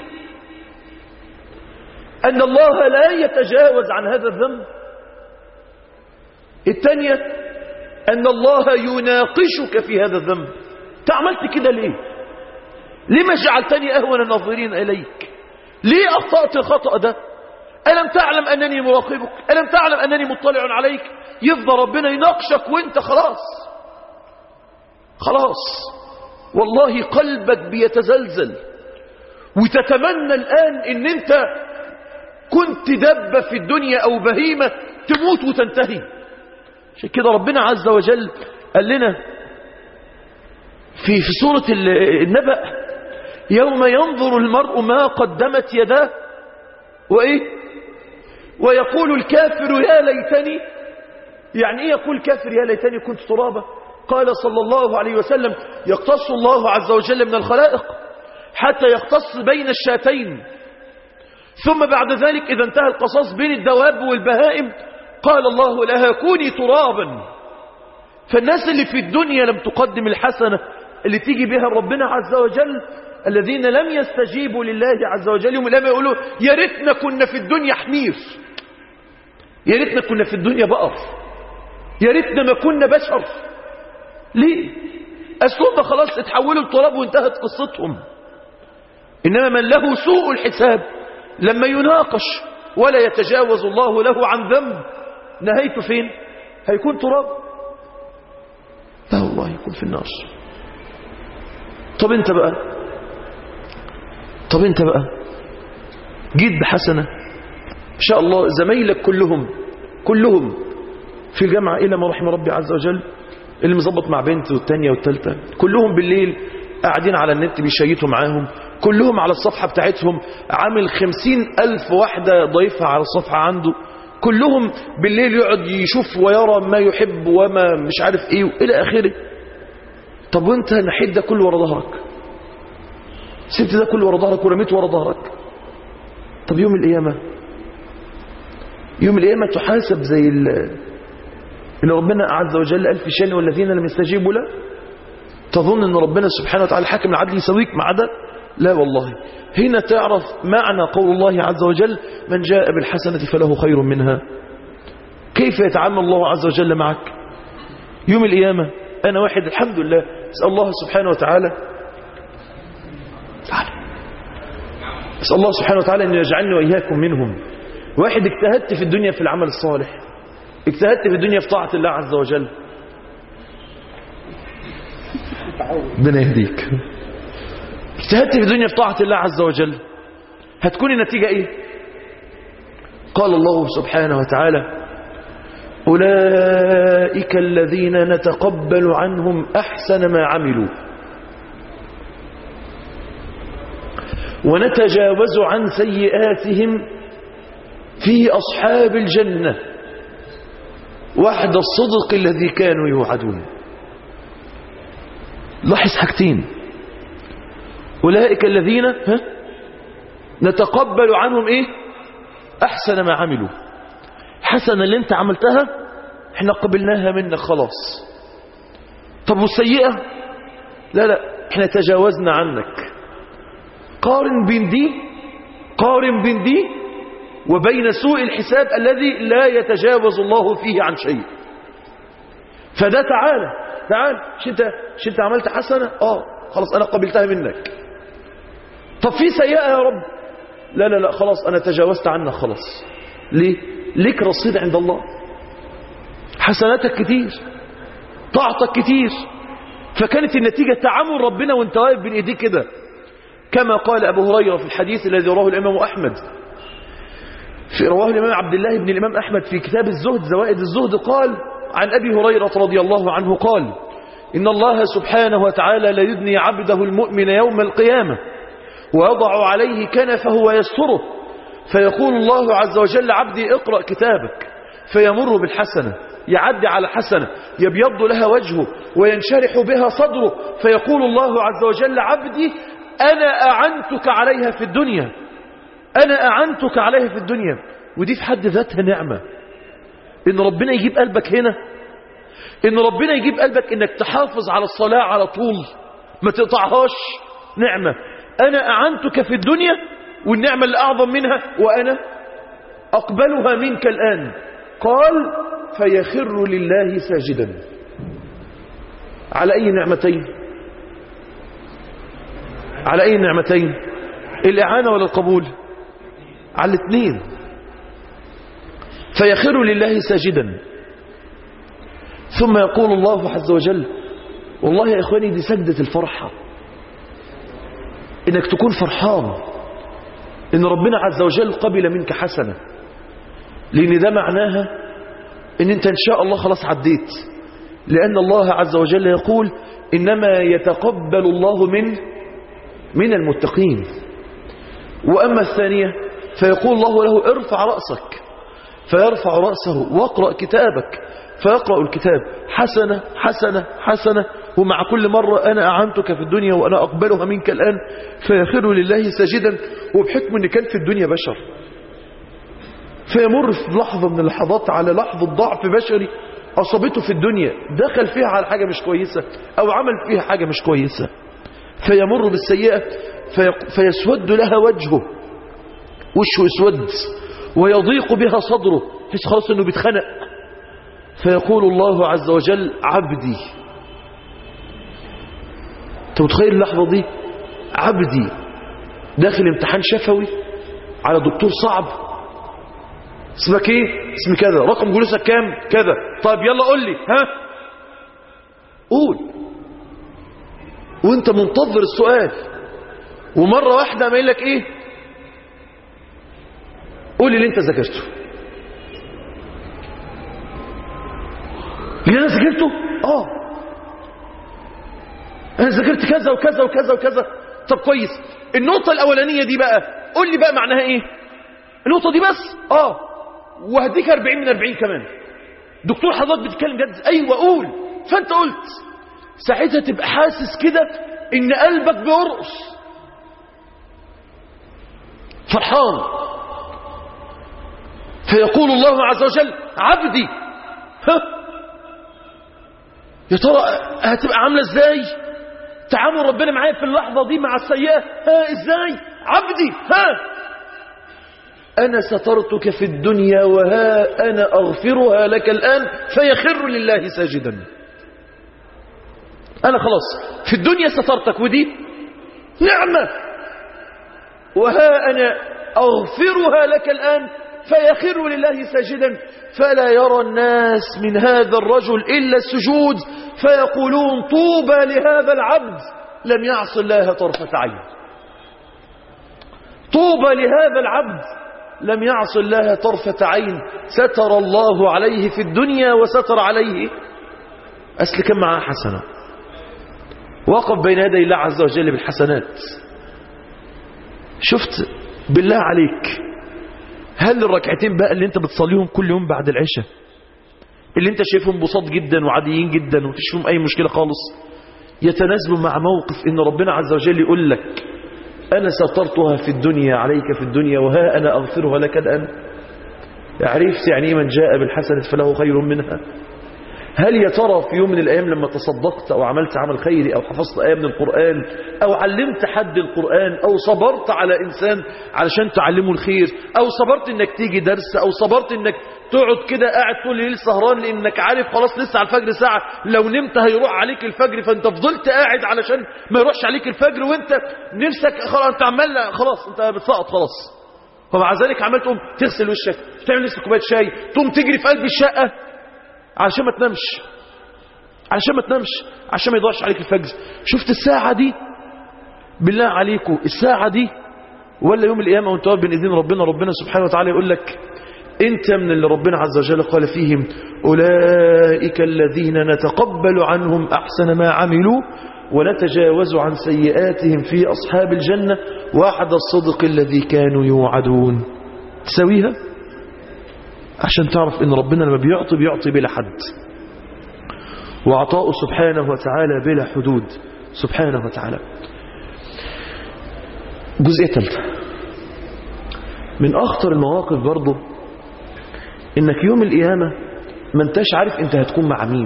أن الله لا يتجاوز عن هذا الذنب الثانية أن الله يناقشك في هذا الذنب تعملت كده ليه لما جعلتني أهون الناظرين إليك ليه أخطأت الخطأ ده ألم تعلم أنني مراقبك ألم تعلم أنني مطلع عليك يفضل ربنا يناقشك وانت خلاص خلاص والله قلبك بيتزلزل وتتمنى الآن ان انت كنت دبة في الدنيا او بهيمة تموت وتنتهي عشان كده ربنا عز وجل قال لنا في في سورة النبأ يوم ينظر المرء ما قدمت يداه وإيه ويقول الكافر يا ليتني يعني إيه يقول كافر يا ليتني كنت ترابا قال صلى الله عليه وسلم يقتص الله عز وجل من الخلائق حتى يقتص بين الشاتين ثم بعد ذلك إذا انتهى القصاص بين الدواب والبهائم قال الله لها كوني ترابا فالناس اللي في الدنيا لم تقدم الحسنة اللي تيجي بها ربنا عز وجل الذين لم يستجيبوا لله عز وجل يوم القيامة يقولوا يا ريتنا كنا في الدنيا حمير يا ريتنا كنا في الدنيا بقر يا ريتنا ما كنا بشر ليه أسلوب خلاص اتحولوا التراب وانتهت قصتهم إنما من له سوء الحساب لما يناقش ولا يتجاوز الله له عن ذنب نهيته فين هيكون تراب لا والله يكون في النار طب انت بقى طب انت بقى جيت بحسنة ان شاء الله زمايلك كلهم كلهم في الجامعة إلى ما رحم ربي عز وجل اللي مظبط مع بنت والتانية والتالتة كلهم بالليل قاعدين على النت بيشيتوا معاهم كلهم على الصفحة بتاعتهم عامل خمسين ألف واحدة ضيفها على الصفحة عنده كلهم بالليل يقعد يشوف ويرى ما يحب وما مش عارف ايه الى اخره طب وانت نحيت ده كله ورا ظهرك سبت ده كله ورا ظهرك ورميته ورا ظهرك طب يوم القيامة يوم القيامة تحاسب زي اللي ربنا عز وجل قال في شان والذين لم يستجيبوا له تظن ان ربنا سبحانه وتعالى حاكم العدل يسويك مع ده لا والله هنا تعرف معنى قول الله عز وجل من جاء بالحسنة فله خير منها كيف يتعامل الله عز وجل معك يوم القيامة أنا واحد الحمد لله أسأل الله سبحانه وتعالى أسأل الله سبحانه وتعالى أن يجعلني وإياكم منهم واحد اجتهدت في الدنيا في العمل الصالح اجتهدت في الدنيا في طاعة الله عز وجل ربنا يهديك اجتهدت في الدنيا في طاعة الله عز وجل هتكون النتيجة ايه قال الله سبحانه وتعالى أولئك الذين نتقبل عنهم أحسن ما عملوا ونتجاوز عن سيئاتهم في أصحاب الجنة وحد الصدق الذي كانوا يوعدون لاحظ حاجتين أولئك الذين ها نتقبل عنهم إيه أحسن ما عملوا حسنة اللي انت عملتها احنا قبلناها منك خلاص طب والسيئة لا لا احنا تجاوزنا عنك قارن بين دي قارن بين دي وبين سوء الحساب الذي لا يتجاوز الله فيه عن شيء فده تعالى تعال مش انت مش انت عملت حسنة اه خلاص انا قبلتها منك طب في سيئة يا رب لا لا لا خلاص انا تجاوزت عنك خلاص ليه ليك رصيد عند الله حسناتك كتير طاعتك كتير فكانت النتيجة تعامل ربنا وانت واقف بين ايديك كده كما قال ابو هريرة في الحديث الذي رواه الامام احمد في رواه الامام عبد الله بن الامام احمد في كتاب الزهد زوائد الزهد قال عن ابي هريرة رضي الله عنه قال إن الله سبحانه وتعالى لا يدني عبده المؤمن يوم القيامة ويضع عليه كنفه ويستره فيقول الله عز وجل عبدي اقرأ كتابك فيمر بالحسنة يعدي على حسنة يبيض لها وجهه وينشرح بها صدره فيقول الله عز وجل عبدي أنا أعنتك عليها في الدنيا أنا أعنتك عليها في الدنيا ودي في حد ذاتها نعمة إن ربنا يجيب قلبك هنا إن ربنا يجيب قلبك إنك تحافظ على الصلاة على طول ما تقطعهاش نعمة أنا أعنتك في الدنيا والنعمة اللي أعظم منها وأنا أقبلها منك الآن قال فيخر لله ساجدا على أي نعمتين على أي نعمتين الإعانة ولا القبول على الاثنين فيخر لله ساجدا ثم يقول الله عز وجل والله يا إخواني دي سجدة الفرحة إنك تكون فرحان إن ربنا عز وجل قبل منك حسنة لأن ده معناها إن أنت إن شاء الله خلاص عديت لأن الله عز وجل يقول إنما يتقبل الله من من المتقين وأما الثانية فيقول الله له ارفع رأسك فيرفع رأسه واقرأ كتابك فيقرأ الكتاب حسنة حسنة حسنة ومع كل مرة أنا أعنتك في الدنيا وأنا أقبلها منك الآن فيخر لله ساجدا وبحكم أن كان في الدنيا بشر فيمر في لحظة من اللحظات على لحظة ضعف بشري أصابته في الدنيا دخل فيها على حاجة مش كويسة أو عمل فيها حاجة مش كويسة فيمر بالسيئة في فيسود لها وجهه وشه يسود ويضيق بها صدره حيث خلاص انه بيتخنق فيقول الله عز وجل عبدي انت متخيل اللحظة دي عبدي داخل امتحان شفوي على دكتور صعب اسمك ايه اسمي كذا رقم جلوسك كام كذا طيب يلا قول لي ها قول وانت منتظر السؤال ومرة واحدة ما لك ايه قول لي اللي انت ذاكرته اللي انا ذاكرته اه انا ذاكرت كذا وكذا وكذا وكذا طب كويس النقطة الاولانية دي بقى قول لي بقى معناها ايه النقطة دي بس اه وهديك 40 من 40 كمان دكتور حضرتك بتتكلم جد ايوه قول فانت قلت ساعتها تبقى حاسس كده ان قلبك بيرقص فرحان فيقول الله عز وجل عبدي ها يا ترى هتبقى عامله ازاي تعامل ربنا معايا في اللحظه دي مع السيئه ها ازاي عبدي ها انا سترتك في الدنيا وها انا اغفرها لك الان فيخر لله ساجدا انا خلاص في الدنيا سترتك ودي نعمه وها انا اغفرها لك الان فيخر لله ساجدا فلا يرى الناس من هذا الرجل إلا السجود فيقولون طوبى لهذا العبد لم يعص الله طرفة عين طوبى لهذا العبد لم يعص الله طرفة عين ستر الله عليه في الدنيا وستر عليه أسل كم معاه حسنة وقف بين يدي الله عز وجل بالحسنات شفت بالله عليك هل الركعتين بقى اللي انت بتصليهم كل يوم بعد العشاء اللي انت شايفهم بساط جدا وعاديين جدا ومفيش فيهم اي مشكلة خالص يتناسبوا مع موقف ان ربنا عز وجل يقول لك انا سترتها في الدنيا عليك في الدنيا وها انا اغفرها لك الان عرفت يعني من جاء بالحسنة فله خير منها هل يا ترى في يوم من الأيام لما تصدقت أو عملت عمل خيري أو حفظت آية من القرآن أو علمت حد القرآن أو صبرت على إنسان علشان تعلمه الخير أو صبرت إنك تيجي درس أو صبرت إنك تقعد كده قاعد طول الليل سهران لأنك عارف خلاص لسه على الفجر ساعة لو نمت هيروح عليك الفجر فأنت فضلت قاعد علشان ما يروحش عليك الفجر وأنت نفسك خلاص أنت عمال خلاص أنت بتسقط خلاص ومع ذلك عمال تقوم تغسل وشك تعمل نفسك كوبايه شاي تقوم تجري في قلب الشقة علشان ما تنامش علشان ما تنامش عشان ما يضيعش عليك الفجر شفت الساعة دي بالله عليكم الساعة دي ولا يوم القيامة وانت واقف بين ايدين ربنا ربنا سبحانه وتعالى يقول لك انت من اللي ربنا عز وجل قال فيهم أولئك الذين نتقبل عنهم أحسن ما عملوا ونتجاوز عن سيئاتهم في أصحاب الجنة وعد الصدق الذي كانوا يوعدون تسويها عشان تعرف ان ربنا لما بيعطي بيعطي بلا حد وعطاؤه سبحانه وتعالى بلا حدود سبحانه وتعالى جزئية ثالثة من أخطر المواقف برضه إنك يوم القيامة ما انتش عارف انت هتكون مع مين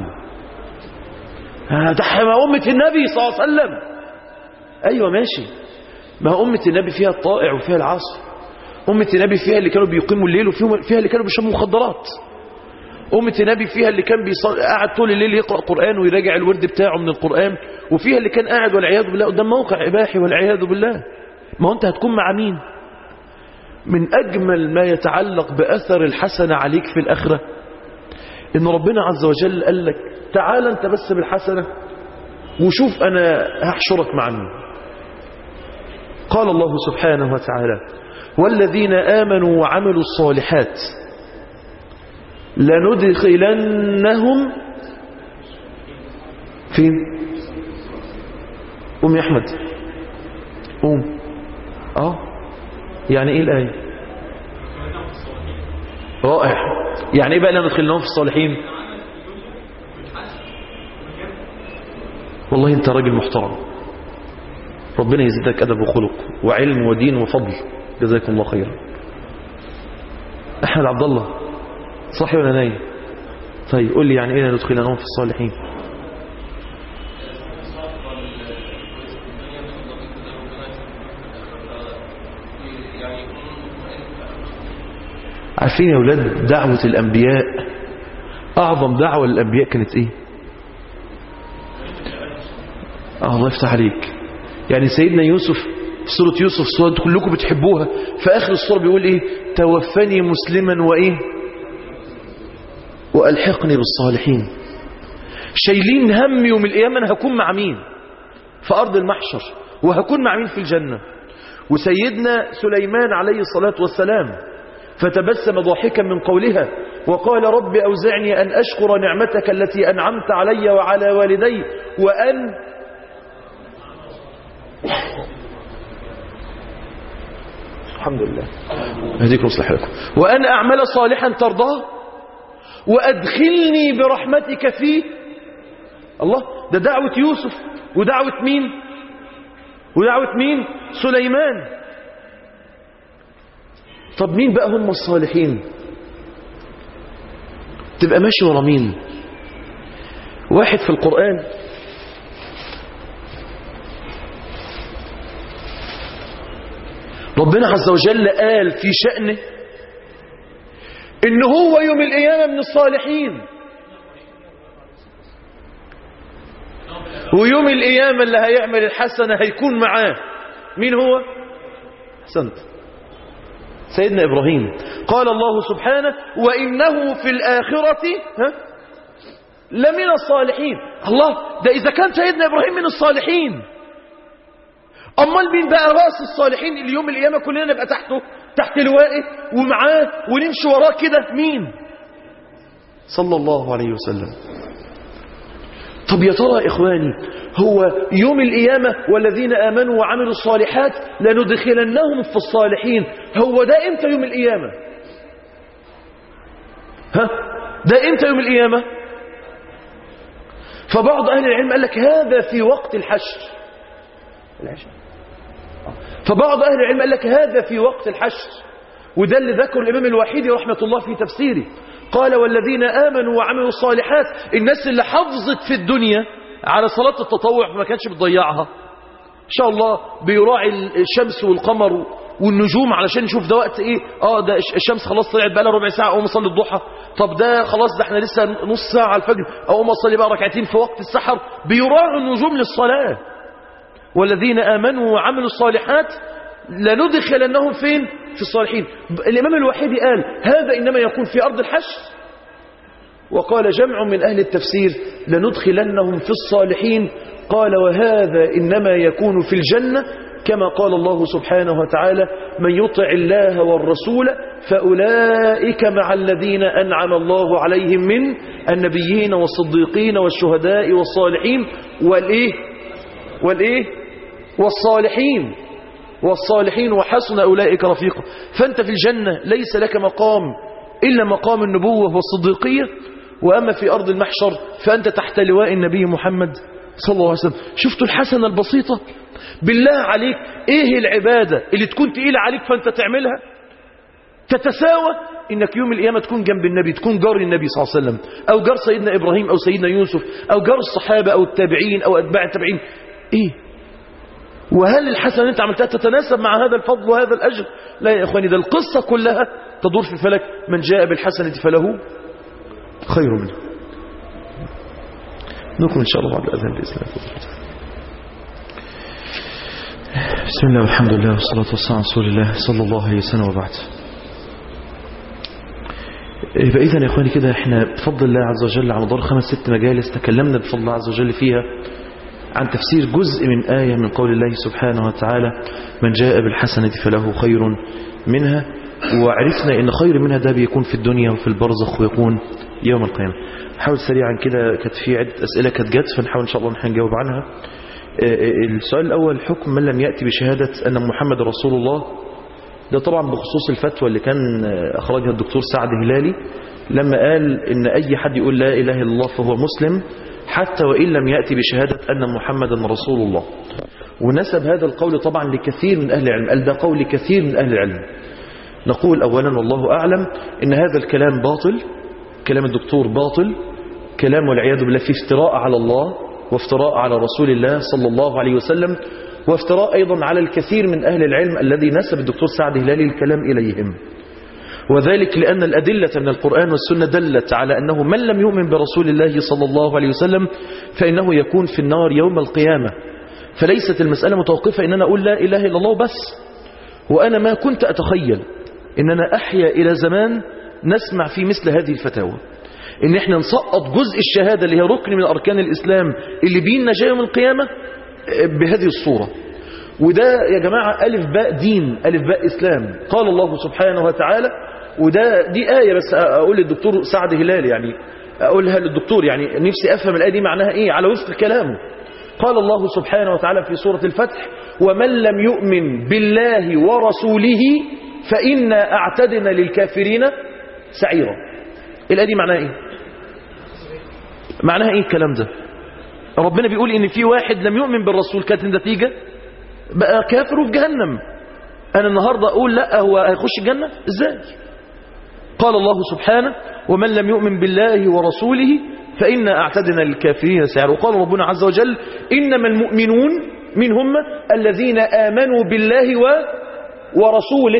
ده ما أمة النبي صلى الله عليه وسلم أيوة ماشي ما أمة النبي فيها الطائع وفيها العاصي أمة النبي فيها اللي كانوا بيقيموا الليل وفيها اللي كانوا بيشربوا مخدرات أمة النبي فيها اللي كان بيصل... قاعد طول الليل يقرأ قرآن ويراجع الورد بتاعه من القرآن وفيها اللي كان قاعد والعياذ بالله قدام موقع إباحي والعياذ بالله ما هو أنت هتكون مع مين من أجمل ما يتعلق بأثر الحسنة عليك في الآخرة إن ربنا عز وجل قال لك تعال أنت بس بالحسنة وشوف أنا هحشرك مع مين قال الله سبحانه وتعالى والذين آمنوا وعملوا الصالحات لندخلنهم فين قوم يا أحمد قوم اه يعني ايه الآية رائع يعني ايه بقى لندخلنهم في الصالحين والله انت راجل محترم ربنا يزيدك أدب وخلق وعلم ودين وفضل جزاكم الله خيرا أحمد عبد الله صحي ولا نايم طيب قول لي يعني ايه ندخلنهم في الصالحين عارفين يا أولاد دعوة الأنبياء أعظم دعوة للأنبياء كانت إيه آه الله يفتح عليك يعني سيدنا يوسف في سورة يوسف سورة كلكم بتحبوها في آخر السورة بيقول إيه توفني مسلما وإيه وألحقني بالصالحين شايلين هم يوم القيامة أنا هكون مع مين في أرض المحشر وهكون مع مين في الجنة وسيدنا سليمان عليه الصلاة والسلام فتبسم ضاحكا من قولها وقال رب أوزعني أن أشكر نعمتك التي أنعمت علي وعلى والدي وأن الحمد لله هديكم اصلح لكم وأن أعمل صالحا ترضاه وأدخلني برحمتك فيه الله ده دعوة يوسف ودعوة مين ودعوة مين سليمان طب مين بقى هم الصالحين تبقى ماشي ورا مين واحد في القرآن ربنا عز وجل قال في شأنه إن هو يوم القيامة من الصالحين ويوم القيامة اللي هيعمل الحسنة هيكون معاه مين هو حسنت سيدنا إبراهيم قال الله سبحانه وإنه في الآخرة ها لمن الصالحين الله ده إذا كان سيدنا إبراهيم من الصالحين أمال مين بقى رأس الصالحين اليوم القيامة كلنا نبقى تحته تحت لوائه ومعاه ونمشي وراه كده مين صلى الله عليه وسلم طب يا ترى إخواني هو يوم القيامة والذين آمنوا وعملوا الصالحات لندخلنهم في الصالحين هو ده إمتى يوم القيامة ها ده إمتى يوم القيامة فبعض أهل العلم قال لك هذا في وقت الحشر العشاء فبعض أهل العلم قال لك هذا في وقت الحشر وده اللي ذكر الإمام الوحيدي رحمة الله في تفسيره قال والذين آمنوا وعملوا الصالحات الناس اللي حافظت في الدنيا على صلاة التطوع ما كانش بتضيعها إن شاء الله بيراعي الشمس والقمر والنجوم علشان نشوف ده وقت ايه اه ده الشمس خلاص طلعت بقى لها ربع ساعه اقوم اصلي الضحى طب ده خلاص ده احنا لسه نص ساعه على الفجر اقوم اصلي بقى ركعتين في وقت السحر بيراعوا النجوم للصلاه والذين امنوا وعملوا الصالحات لندخلنهم فين في الصالحين الامام الوحيدي قال هذا انما يكون في ارض الحشر وقال جمع من اهل التفسير لندخلنهم في الصالحين قال وهذا انما يكون في الجنه كما قال الله سبحانه وتعالى من يطع الله والرسول فأولئك مع الذين أنعم الله عليهم من النبيين والصديقين والشهداء والصالحين والإيه والإيه والصالحين والصالحين وحسن أولئك رفيقا فأنت في الجنة ليس لك مقام إلا مقام النبوة والصديقية وأما في أرض المحشر فأنت تحت لواء النبي محمد صلى الله عليه وسلم شفتوا الحسنة البسيطة بالله عليك ايه العبادة اللي تكون تقيلة عليك فانت تعملها تتساوى انك يوم القيامة تكون جنب النبي تكون جار النبي صلى الله عليه وسلم او جار سيدنا ابراهيم او سيدنا يوسف او جار الصحابة او التابعين او اتباع التابعين ايه وهل الحسنة اللي انت عملتها تتناسب مع هذا الفضل وهذا الاجر لا يا اخواني ده القصة كلها تدور في فلك من جاء بالحسنة فله خير منه نكمل إن شاء الله بعد الأذان بإذن الله بسم الله والحمد لله والصلاة والسلام على رسول الله صلى الله عليه وسلم وبعد يبقى إذن يا إخواني كده إحنا بفضل الله عز وجل على مدار خمس ست مجالس تكلمنا بفضل الله عز وجل فيها عن تفسير جزء من آية من قول الله سبحانه وتعالى من جاء بالحسنة فله خير منها وعرفنا ان خير منها ده بيكون في الدنيا وفي البرزخ ويكون يوم القيامة حاول سريعا كده كانت في عدة أسئلة كانت جت فنحاول إن شاء الله نحن نجاوب عنها السؤال الأول حكم من لم يأتي بشهادة أن محمد رسول الله ده طبعا بخصوص الفتوى اللي كان أخرجها الدكتور سعد هلالي لما قال إن أي حد يقول لا إله إلا الله فهو مسلم حتى وإن لم يأتي بشهادة أن محمدا رسول الله ونسب هذا القول طبعا لكثير من أهل العلم قال ده قول كثير من أهل العلم نقول أولا والله أعلم إن هذا الكلام باطل كلام الدكتور باطل كلام والعياذ بالله في افتراء على الله وافتراء على رسول الله صلى الله عليه وسلم وافتراء أيضا على الكثير من أهل العلم الذي نسب الدكتور سعد هلالي الكلام إليهم وذلك لأن الأدلة من القرآن والسنة دلت على أنه من لم يؤمن برسول الله صلى الله عليه وسلم فإنه يكون في النار يوم القيامة فليست المسألة متوقفة إن أنا أقول لا إله إلا الله بس وأنا ما كنت أتخيل إن أنا أحيا إلى زمان نسمع في مثل هذه الفتاوى إن إحنا نسقط جزء الشهادة اللي هي ركن من أركان الإسلام اللي بينا جاي يوم القيامة بهذه الصورة وده يا جماعة ألف باء دين ألف باء إسلام قال الله سبحانه وتعالى وده دي آية بس أقول للدكتور سعد هلال يعني أقولها للدكتور يعني نفسي أفهم الآية دي معناها إيه على وفق كلامه قال الله سبحانه وتعالى في سورة الفتح ومن لم يؤمن بالله ورسوله فإنا أعتدنا للكافرين سعيرا الآية دي معناها إيه معناها إيه الكلام ده ربنا بيقول إن في واحد لم يؤمن بالرسول كانت النتيجة بقى كافر وفي جهنم أنا النهاردة أقول لا هو هيخش الجنة إزاي قال الله سبحانه ومن لم يؤمن بالله ورسوله فإنا أعتدنا للكافرين سعر وقال ربنا عز وجل إنما المؤمنون من هم الذين آمنوا بالله و ورسوله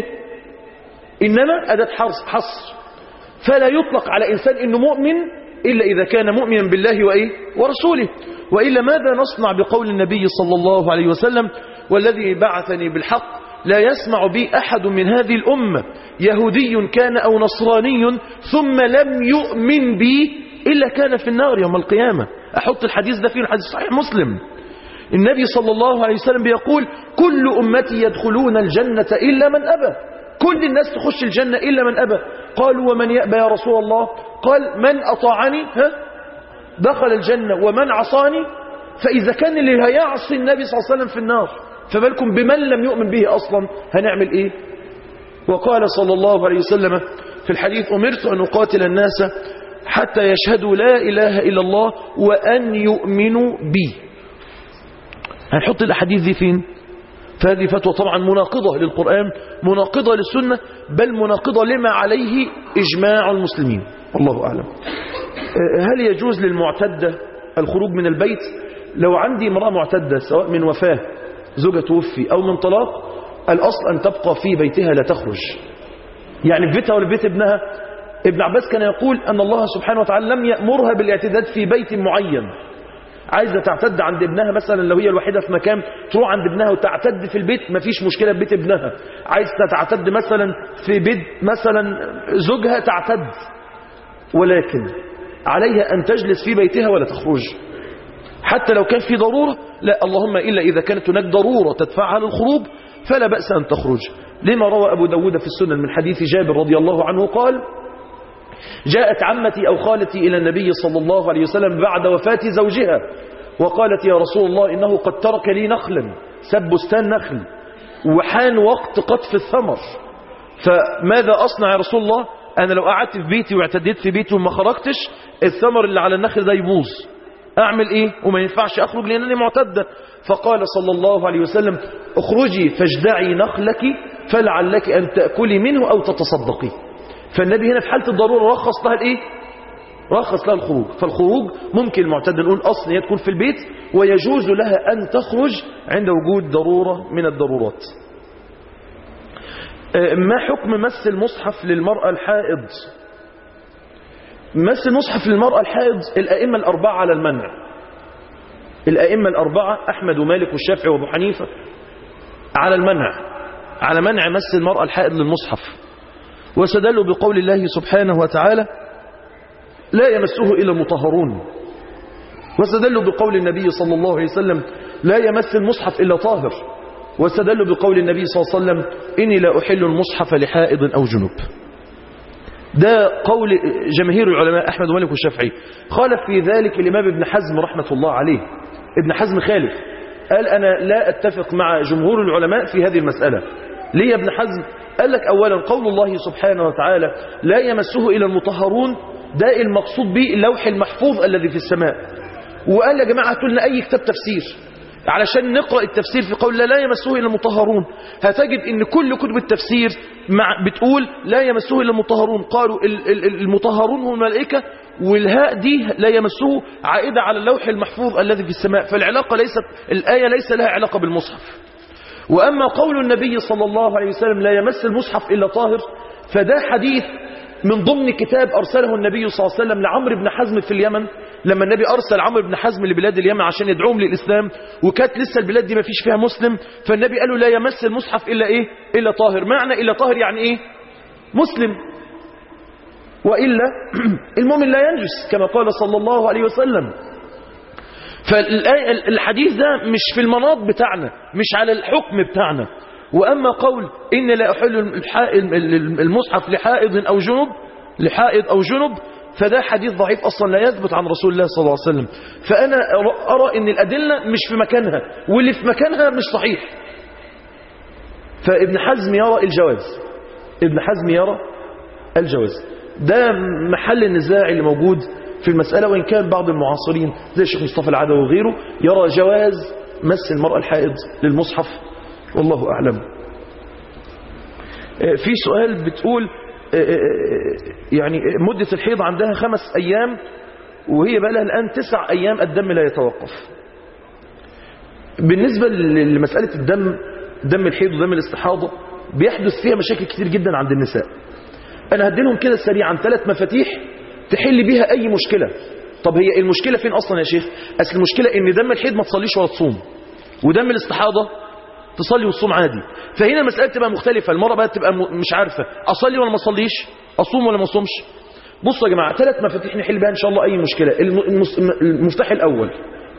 إنما أداة حصر فلا يطلق على إنسان إنه مؤمن إلا إذا كان مؤمنا بالله وإيه ورسوله وإلا ماذا نصنع بقول النبي صلى الله عليه وسلم والذي بعثني بالحق لا يسمع بي أحد من هذه الأمة يهودي كان أو نصراني ثم لم يؤمن بي إلا كان في النار يوم القيامة أحط الحديث ده في الحديث صحيح مسلم النبي صلى الله عليه وسلم بيقول كل أمتي يدخلون الجنة إلا من أبى كل الناس تخش الجنة إلا من أبى قالوا ومن يأبى يا رسول الله قال من أطاعني ها دخل الجنة ومن عصاني فإذا كان اللي هيعصي النبي صلى الله عليه وسلم في النار فبالكم بمن لم يؤمن به أصلا هنعمل إيه وقال صلى الله عليه وسلم في الحديث أمرت أن أقاتل الناس حتى يشهدوا لا إله إلا الله وأن يؤمنوا بي هنحط الأحاديث دي فين فهذه فتوى طبعا مناقضة للقرآن مناقضة للسنة بل مناقضة لما عليه إجماع المسلمين والله أعلم هل يجوز للمعتدة الخروج من البيت لو عندي امرأة معتدة سواء من وفاة زوجة توفي أو من طلاق الأصل أن تبقى في بيتها لا تخرج يعني في بيتها ولا بيت ابنها ابن عباس كان يقول أن الله سبحانه وتعالى لم يأمرها بالاعتداد في بيت معين عايزة تعتد عند ابنها مثلا لو هي الوحيدة في مكان تروح عند ابنها وتعتد في البيت مفيش مشكلة في بيت ابنها عايزة تعتد مثلا في بيت مثلا زوجها تعتد ولكن عليها أن تجلس في بيتها ولا تخرج حتى لو كان في ضرورة لا اللهم إلا إذا كانت هناك ضرورة تدفعها للخروج فلا بأس أن تخرج لما روى أبو داود في السنن من حديث جابر رضي الله عنه قال جاءت عمتي أو خالتي إلى النبي صلى الله عليه وسلم بعد وفاة زوجها وقالت يا رسول الله إنه قد ترك لي نخلا سب بستان نخل وحان وقت قطف الثمر فماذا أصنع يا رسول الله أنا لو قعدت في بيتي واعتديت في بيتي وما خرجتش الثمر اللي على النخل ده يبوظ أعمل إيه وما ينفعش أخرج لأنني معتدة فقال صلى الله عليه وسلم اخرجي فاجدعي نخلك فلعلك أن تأكلي منه أو تتصدقي فالنبي هنا في حالة الضرورة رخص لها الإيه رخص لها الخروج فالخروج ممكن المعتدة نقول أصلا هي تكون في البيت ويجوز لها أن تخرج عند وجود ضرورة من الضرورات ما حكم مس المصحف للمرأة الحائض مس المصحف للمرأة الحائض الأئمة الأربعة على المنع الأئمة الأربعة أحمد ومالك والشافعي وأبو حنيفة على المنع على منع مس المرأة الحائض للمصحف وسدلوا بقول الله سبحانه وتعالى لا يمسه إلا المطهرون وسدلوا بقول النبي صلى الله عليه وسلم لا يمس المصحف إلا طاهر وسدلوا بقول النبي صلى الله عليه وسلم إني لا أحل المصحف لحائض أو جنوب ده قول جماهير العلماء أحمد ومالك والشافعي خالف في ذلك الإمام ابن حزم رحمة الله عليه ابن حزم خالف قال أنا لا أتفق مع جمهور العلماء في هذه المسألة ليه يا ابن حزم قال لك أولا قول الله سبحانه وتعالى لا يمسه إلى المطهرون ده المقصود به اللوح المحفوظ الذي في السماء وقال يا جماعة هاتوا لنا أي كتاب تفسير علشان نقرأ التفسير في قول لا يمسه إلا المطهرون هتجد ان كل كتب التفسير مع بتقول لا يمسه إلا المطهرون قالوا المطهرون هم الملائكة والهاء دي لا يمسه عائدة على اللوح المحفوظ الذي في السماء فالعلاقة ليست الآية ليس لها علاقة بالمصحف وأما قول النبي صلى الله عليه وسلم لا يمس المصحف إلا طاهر فده حديث من ضمن كتاب أرسله النبي صلى الله عليه وسلم لعمرو بن حزم في اليمن لما النبي أرسل عمرو بن حزم لبلاد اليمن عشان يدعوهم للإسلام وكانت لسه البلاد دي ما فيش فيها مسلم فالنبي قال له لا يمس المصحف إلا إيه إلا طاهر معنى إلا طاهر يعني إيه مسلم وإلا المؤمن لا ينجس كما قال صلى الله عليه وسلم فالحديث ده مش في المناط بتاعنا مش على الحكم بتاعنا وأما قول إن لا أحل المصحف لحائض أو جنب لحائض أو جنب فده حديث ضعيف أصلا لا يثبت عن رسول الله صلى الله عليه وسلم فأنا أرى أن الأدلة مش في مكانها واللي في مكانها مش صحيح فابن حزم يرى الجواز ابن حزم يرى الجواز ده محل النزاع اللي موجود في المسألة وإن كان بعض المعاصرين زي الشيخ مصطفى العدوي وغيره يرى جواز مس المرأة الحائض للمصحف والله أعلم في سؤال بتقول يعني مدة الحيض عندها خمس أيام وهي بقى لها الآن تسع أيام الدم لا يتوقف بالنسبة لمسألة الدم دم الحيض ودم الاستحاضة بيحدث فيها مشاكل كتير جدا عند النساء أنا هديلهم كده سريعا ثلاث مفاتيح تحل بيها أي مشكلة طب هي المشكلة فين أصلا يا شيخ أصل المشكلة إن دم الحيض ما تصليش ولا تصوم ودم الاستحاضة تصلي وتصوم عادي فهنا المسألة تبقى مختلفة المرأة بقى تبقى مش عارفة أصلي ولا ما أصليش أصوم ولا ما أصومش بصوا يا جماعة ثلاث مفاتيح نحل بها إن شاء الله أي مشكلة المفتاح الأول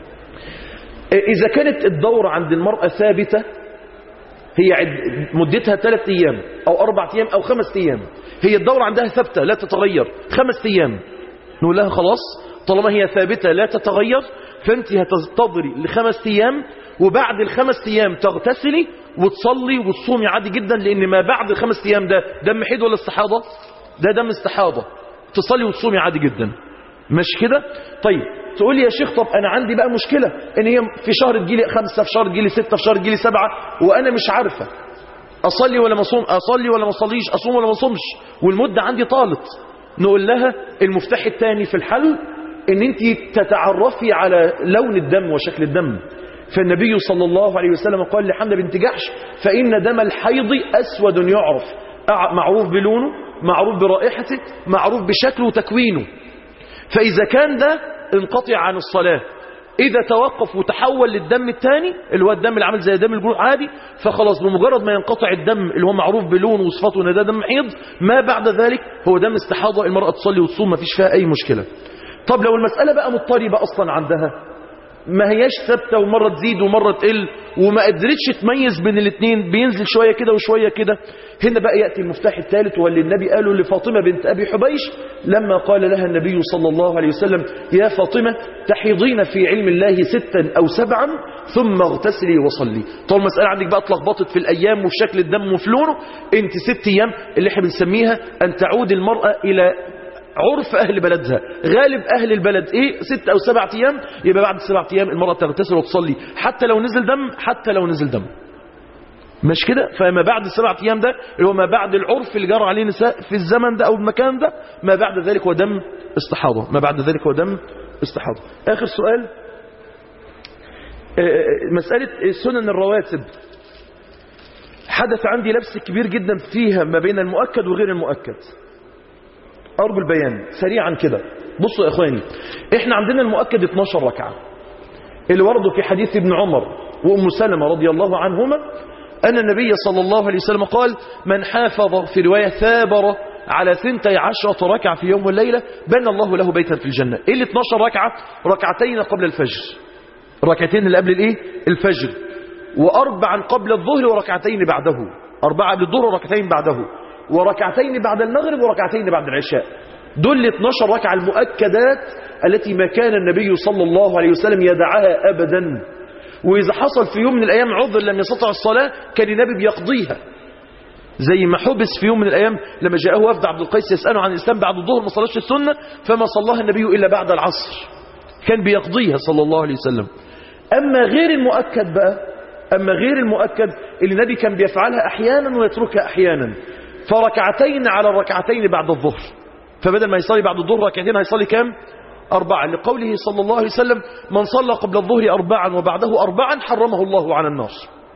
إذا كانت الدورة عند المرأة ثابتة هي مدتها ثلاث أيام أو أربع أيام أو خمس أيام هي الدورة عندها ثابتة لا تتغير خمس أيام نقول لها خلاص طالما هي ثابتة لا تتغير فأنت هتنتظري لخمس أيام وبعد الخمس أيام تغتسلي وتصلي وتصومي عادي جدا لأن ما بعد الخمس أيام ده دم حيض ولا استحاضة ده دم استحاضة تصلي وتصومي عادي جدا مش كده طيب تقول لي يا شيخ طب أنا عندي بقى مشكلة إن هي في شهر تجيلي خمسة في شهر تجيلي ستة في شهر تجيلي سبعة وأنا مش عارفة أصلي ولا ما أصوم أصلي ولا ما أصليش أصوم ولا ما أصومش والمدة عندي طالت نقول لها المفتاح الثاني في الحل ان انت تتعرفي على لون الدم وشكل الدم فالنبي صلى الله عليه وسلم قال لحمد بنت جحش فإن دم الحيض أسود يعرف معروف بلونه معروف برائحته معروف بشكله وتكوينه فإذا كان ده انقطع عن الصلاة إذا توقف وتحول للدم الثاني اللي هو الدم اللي عامل زي دم الجروح عادي فخلاص بمجرد ما ينقطع الدم اللي هو معروف بلونه وصفاته ان ده دم حيض ما بعد ذلك هو دم استحاضة المرأة تصلي وتصوم ما فيش فيها أي مشكلة طب لو المسألة بقى مضطربة أصلا عندها ما هياش ثابتة ومرة تزيد ومرة تقل وما قدرتش تميز بين الاثنين بينزل شوية كده وشوية كده هنا بقى يأتي المفتاح الثالث واللي النبي قاله لفاطمة بنت أبي حبيش لما قال لها النبي صلى الله عليه وسلم يا فاطمة تحيضين في علم الله ستا أو سبعا ثم اغتسلي وصلي طول المسألة عندك بقى اتلخبطت في الأيام وفي شكل الدم وفي لونه انت ست أيام اللي احنا بنسميها أن تعود المرأة إلى عرف أهل بلدها غالب أهل البلد إيه ست أو سبعة أيام يبقى بعد سبعة أيام المرأة تغتسل وتصلي حتى لو نزل دم حتى لو نزل دم مش كده فما بعد السبعة أيام ده اللي هو ما بعد العرف اللي جرى عليه نساء في الزمن ده أو المكان ده ما بعد ذلك هو دم استحاضة ما بعد ذلك هو دم استحاضة آخر سؤال مسألة سنن الرواتب حدث عندي لبس كبير جدا فيها ما بين المؤكد وغير المؤكد أرجو البيان سريعا كده بصوا يا إخواني إحنا عندنا المؤكد 12 ركعة اللي ورده في حديث ابن عمر وأم سلمة رضي الله عنهما أن النبي صلى الله عليه وسلم قال من حافظ في رواية ثابر على ثنتي عشرة ركعة في يوم والليلة بنى الله له بيتا في الجنة إيه اللي 12 ركعة ركعتين قبل الفجر ركعتين اللي قبل الإيه الفجر وأربعا قبل الظهر وركعتين بعده أربعة قبل الظهر وركعتين بعده وركعتين بعد المغرب وركعتين بعد العشاء دول 12 ركعة المؤكدات التي ما كان النبي صلى الله عليه وسلم يدعها أبدا وإذا حصل في يوم من الأيام عذر لم يستطع الصلاة كان النبي بيقضيها زي ما حبس في يوم من الأيام لما جاءه وفد عبد القيس يسأله عن الإسلام بعد الظهر ما صلاش السنة فما صلاها النبي إلا بعد العصر كان بيقضيها صلى الله عليه وسلم أما غير المؤكد بقى أما غير المؤكد اللي النبي كان بيفعلها أحيانا ويتركها أحيانا فركعتين على الركعتين بعد الظهر فبدل ما يصلي بعد الظهر ركعتين هيصلي كام أربعة لقوله صلى الله عليه وسلم من صلى قبل الظهر أربعا وبعده أربعا حرمه الله على النار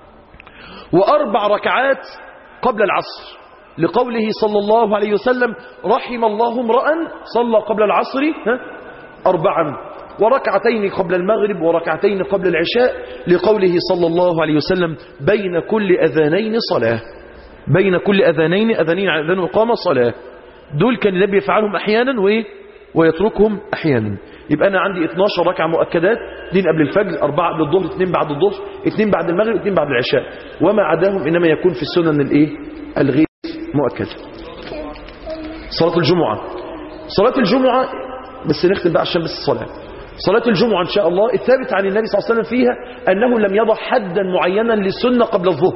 وأربع ركعات قبل العصر لقوله صلى الله عليه وسلم رحم الله امرأ صلى قبل العصر ها أربعا وركعتين قبل المغرب وركعتين قبل العشاء لقوله صلى الله عليه وسلم بين كل أذانين صلاة بين كل أذانين أذانين على أذان وقامة صلاة دول كان النبي يفعلهم أحيانا وإيه ويتركهم أحيانا يبقى أنا عندي 12 ركعة مؤكدات اثنين قبل الفجر أربعة قبل الظهر اثنين بعد الظهر اثنين بعد المغرب اثنين بعد العشاء وما عداهم إنما يكون في السنن الإيه الغير مؤكدة صلاة الجمعة صلاة الجمعة بس نختم بقى عشان بس الصلاة صلاة الجمعة إن شاء الله الثابت عن النبي صلى الله عليه وسلم فيها أنه لم يضع حدا معينا للسنة قبل الظهر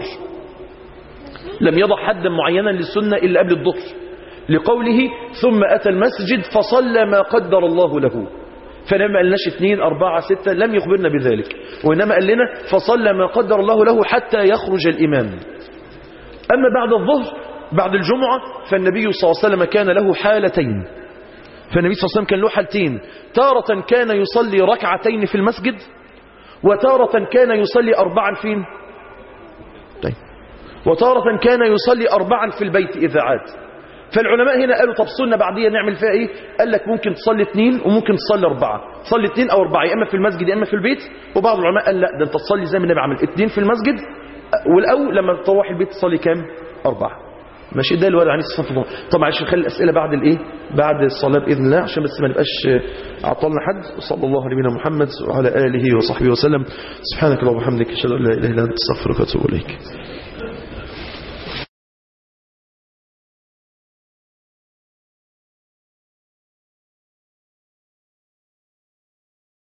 لم يضع حدا معينا للسنة إلا قبل الظهر لقوله ثم أتى المسجد فصلى ما قدر الله له فلما قالناش اثنين أربعة ستة لم يخبرنا بذلك وإنما قال لنا فصلى ما قدر الله له حتى يخرج الإمام أما بعد الظهر بعد الجمعة فالنبي صلى الله عليه وسلم كان له حالتين فالنبي صلى الله عليه وسلم كان له حالتين تارة كان يصلي ركعتين في المسجد وتارة كان يصلي أربعا فين طيب وتارة كان يصلي أربعا في البيت إذا عاد فالعلماء هنا قالوا طب سنة بعدية نعمل فيها ايه قال لك ممكن تصلي اثنين وممكن تصلي اربعة تصلي اثنين او اربعة يا اما في المسجد يا اما في البيت وبعض العلماء قال لا ده انت تصلي زي ما النبي عمل اثنين في المسجد والاول لما تروح البيت تصلي كام اربعة ماشي ده الوارد عن الصفة طب معلش نخلي الاسئله بعد الايه بعد الصلاه باذن الله عشان بس ما نبقاش عطلنا حد صلى الله على نبينا محمد وعلى اله وصحبه وسلم سبحانك اللهم وبحمدك اشهد ان لا اله الا انت استغفرك واتوب اليك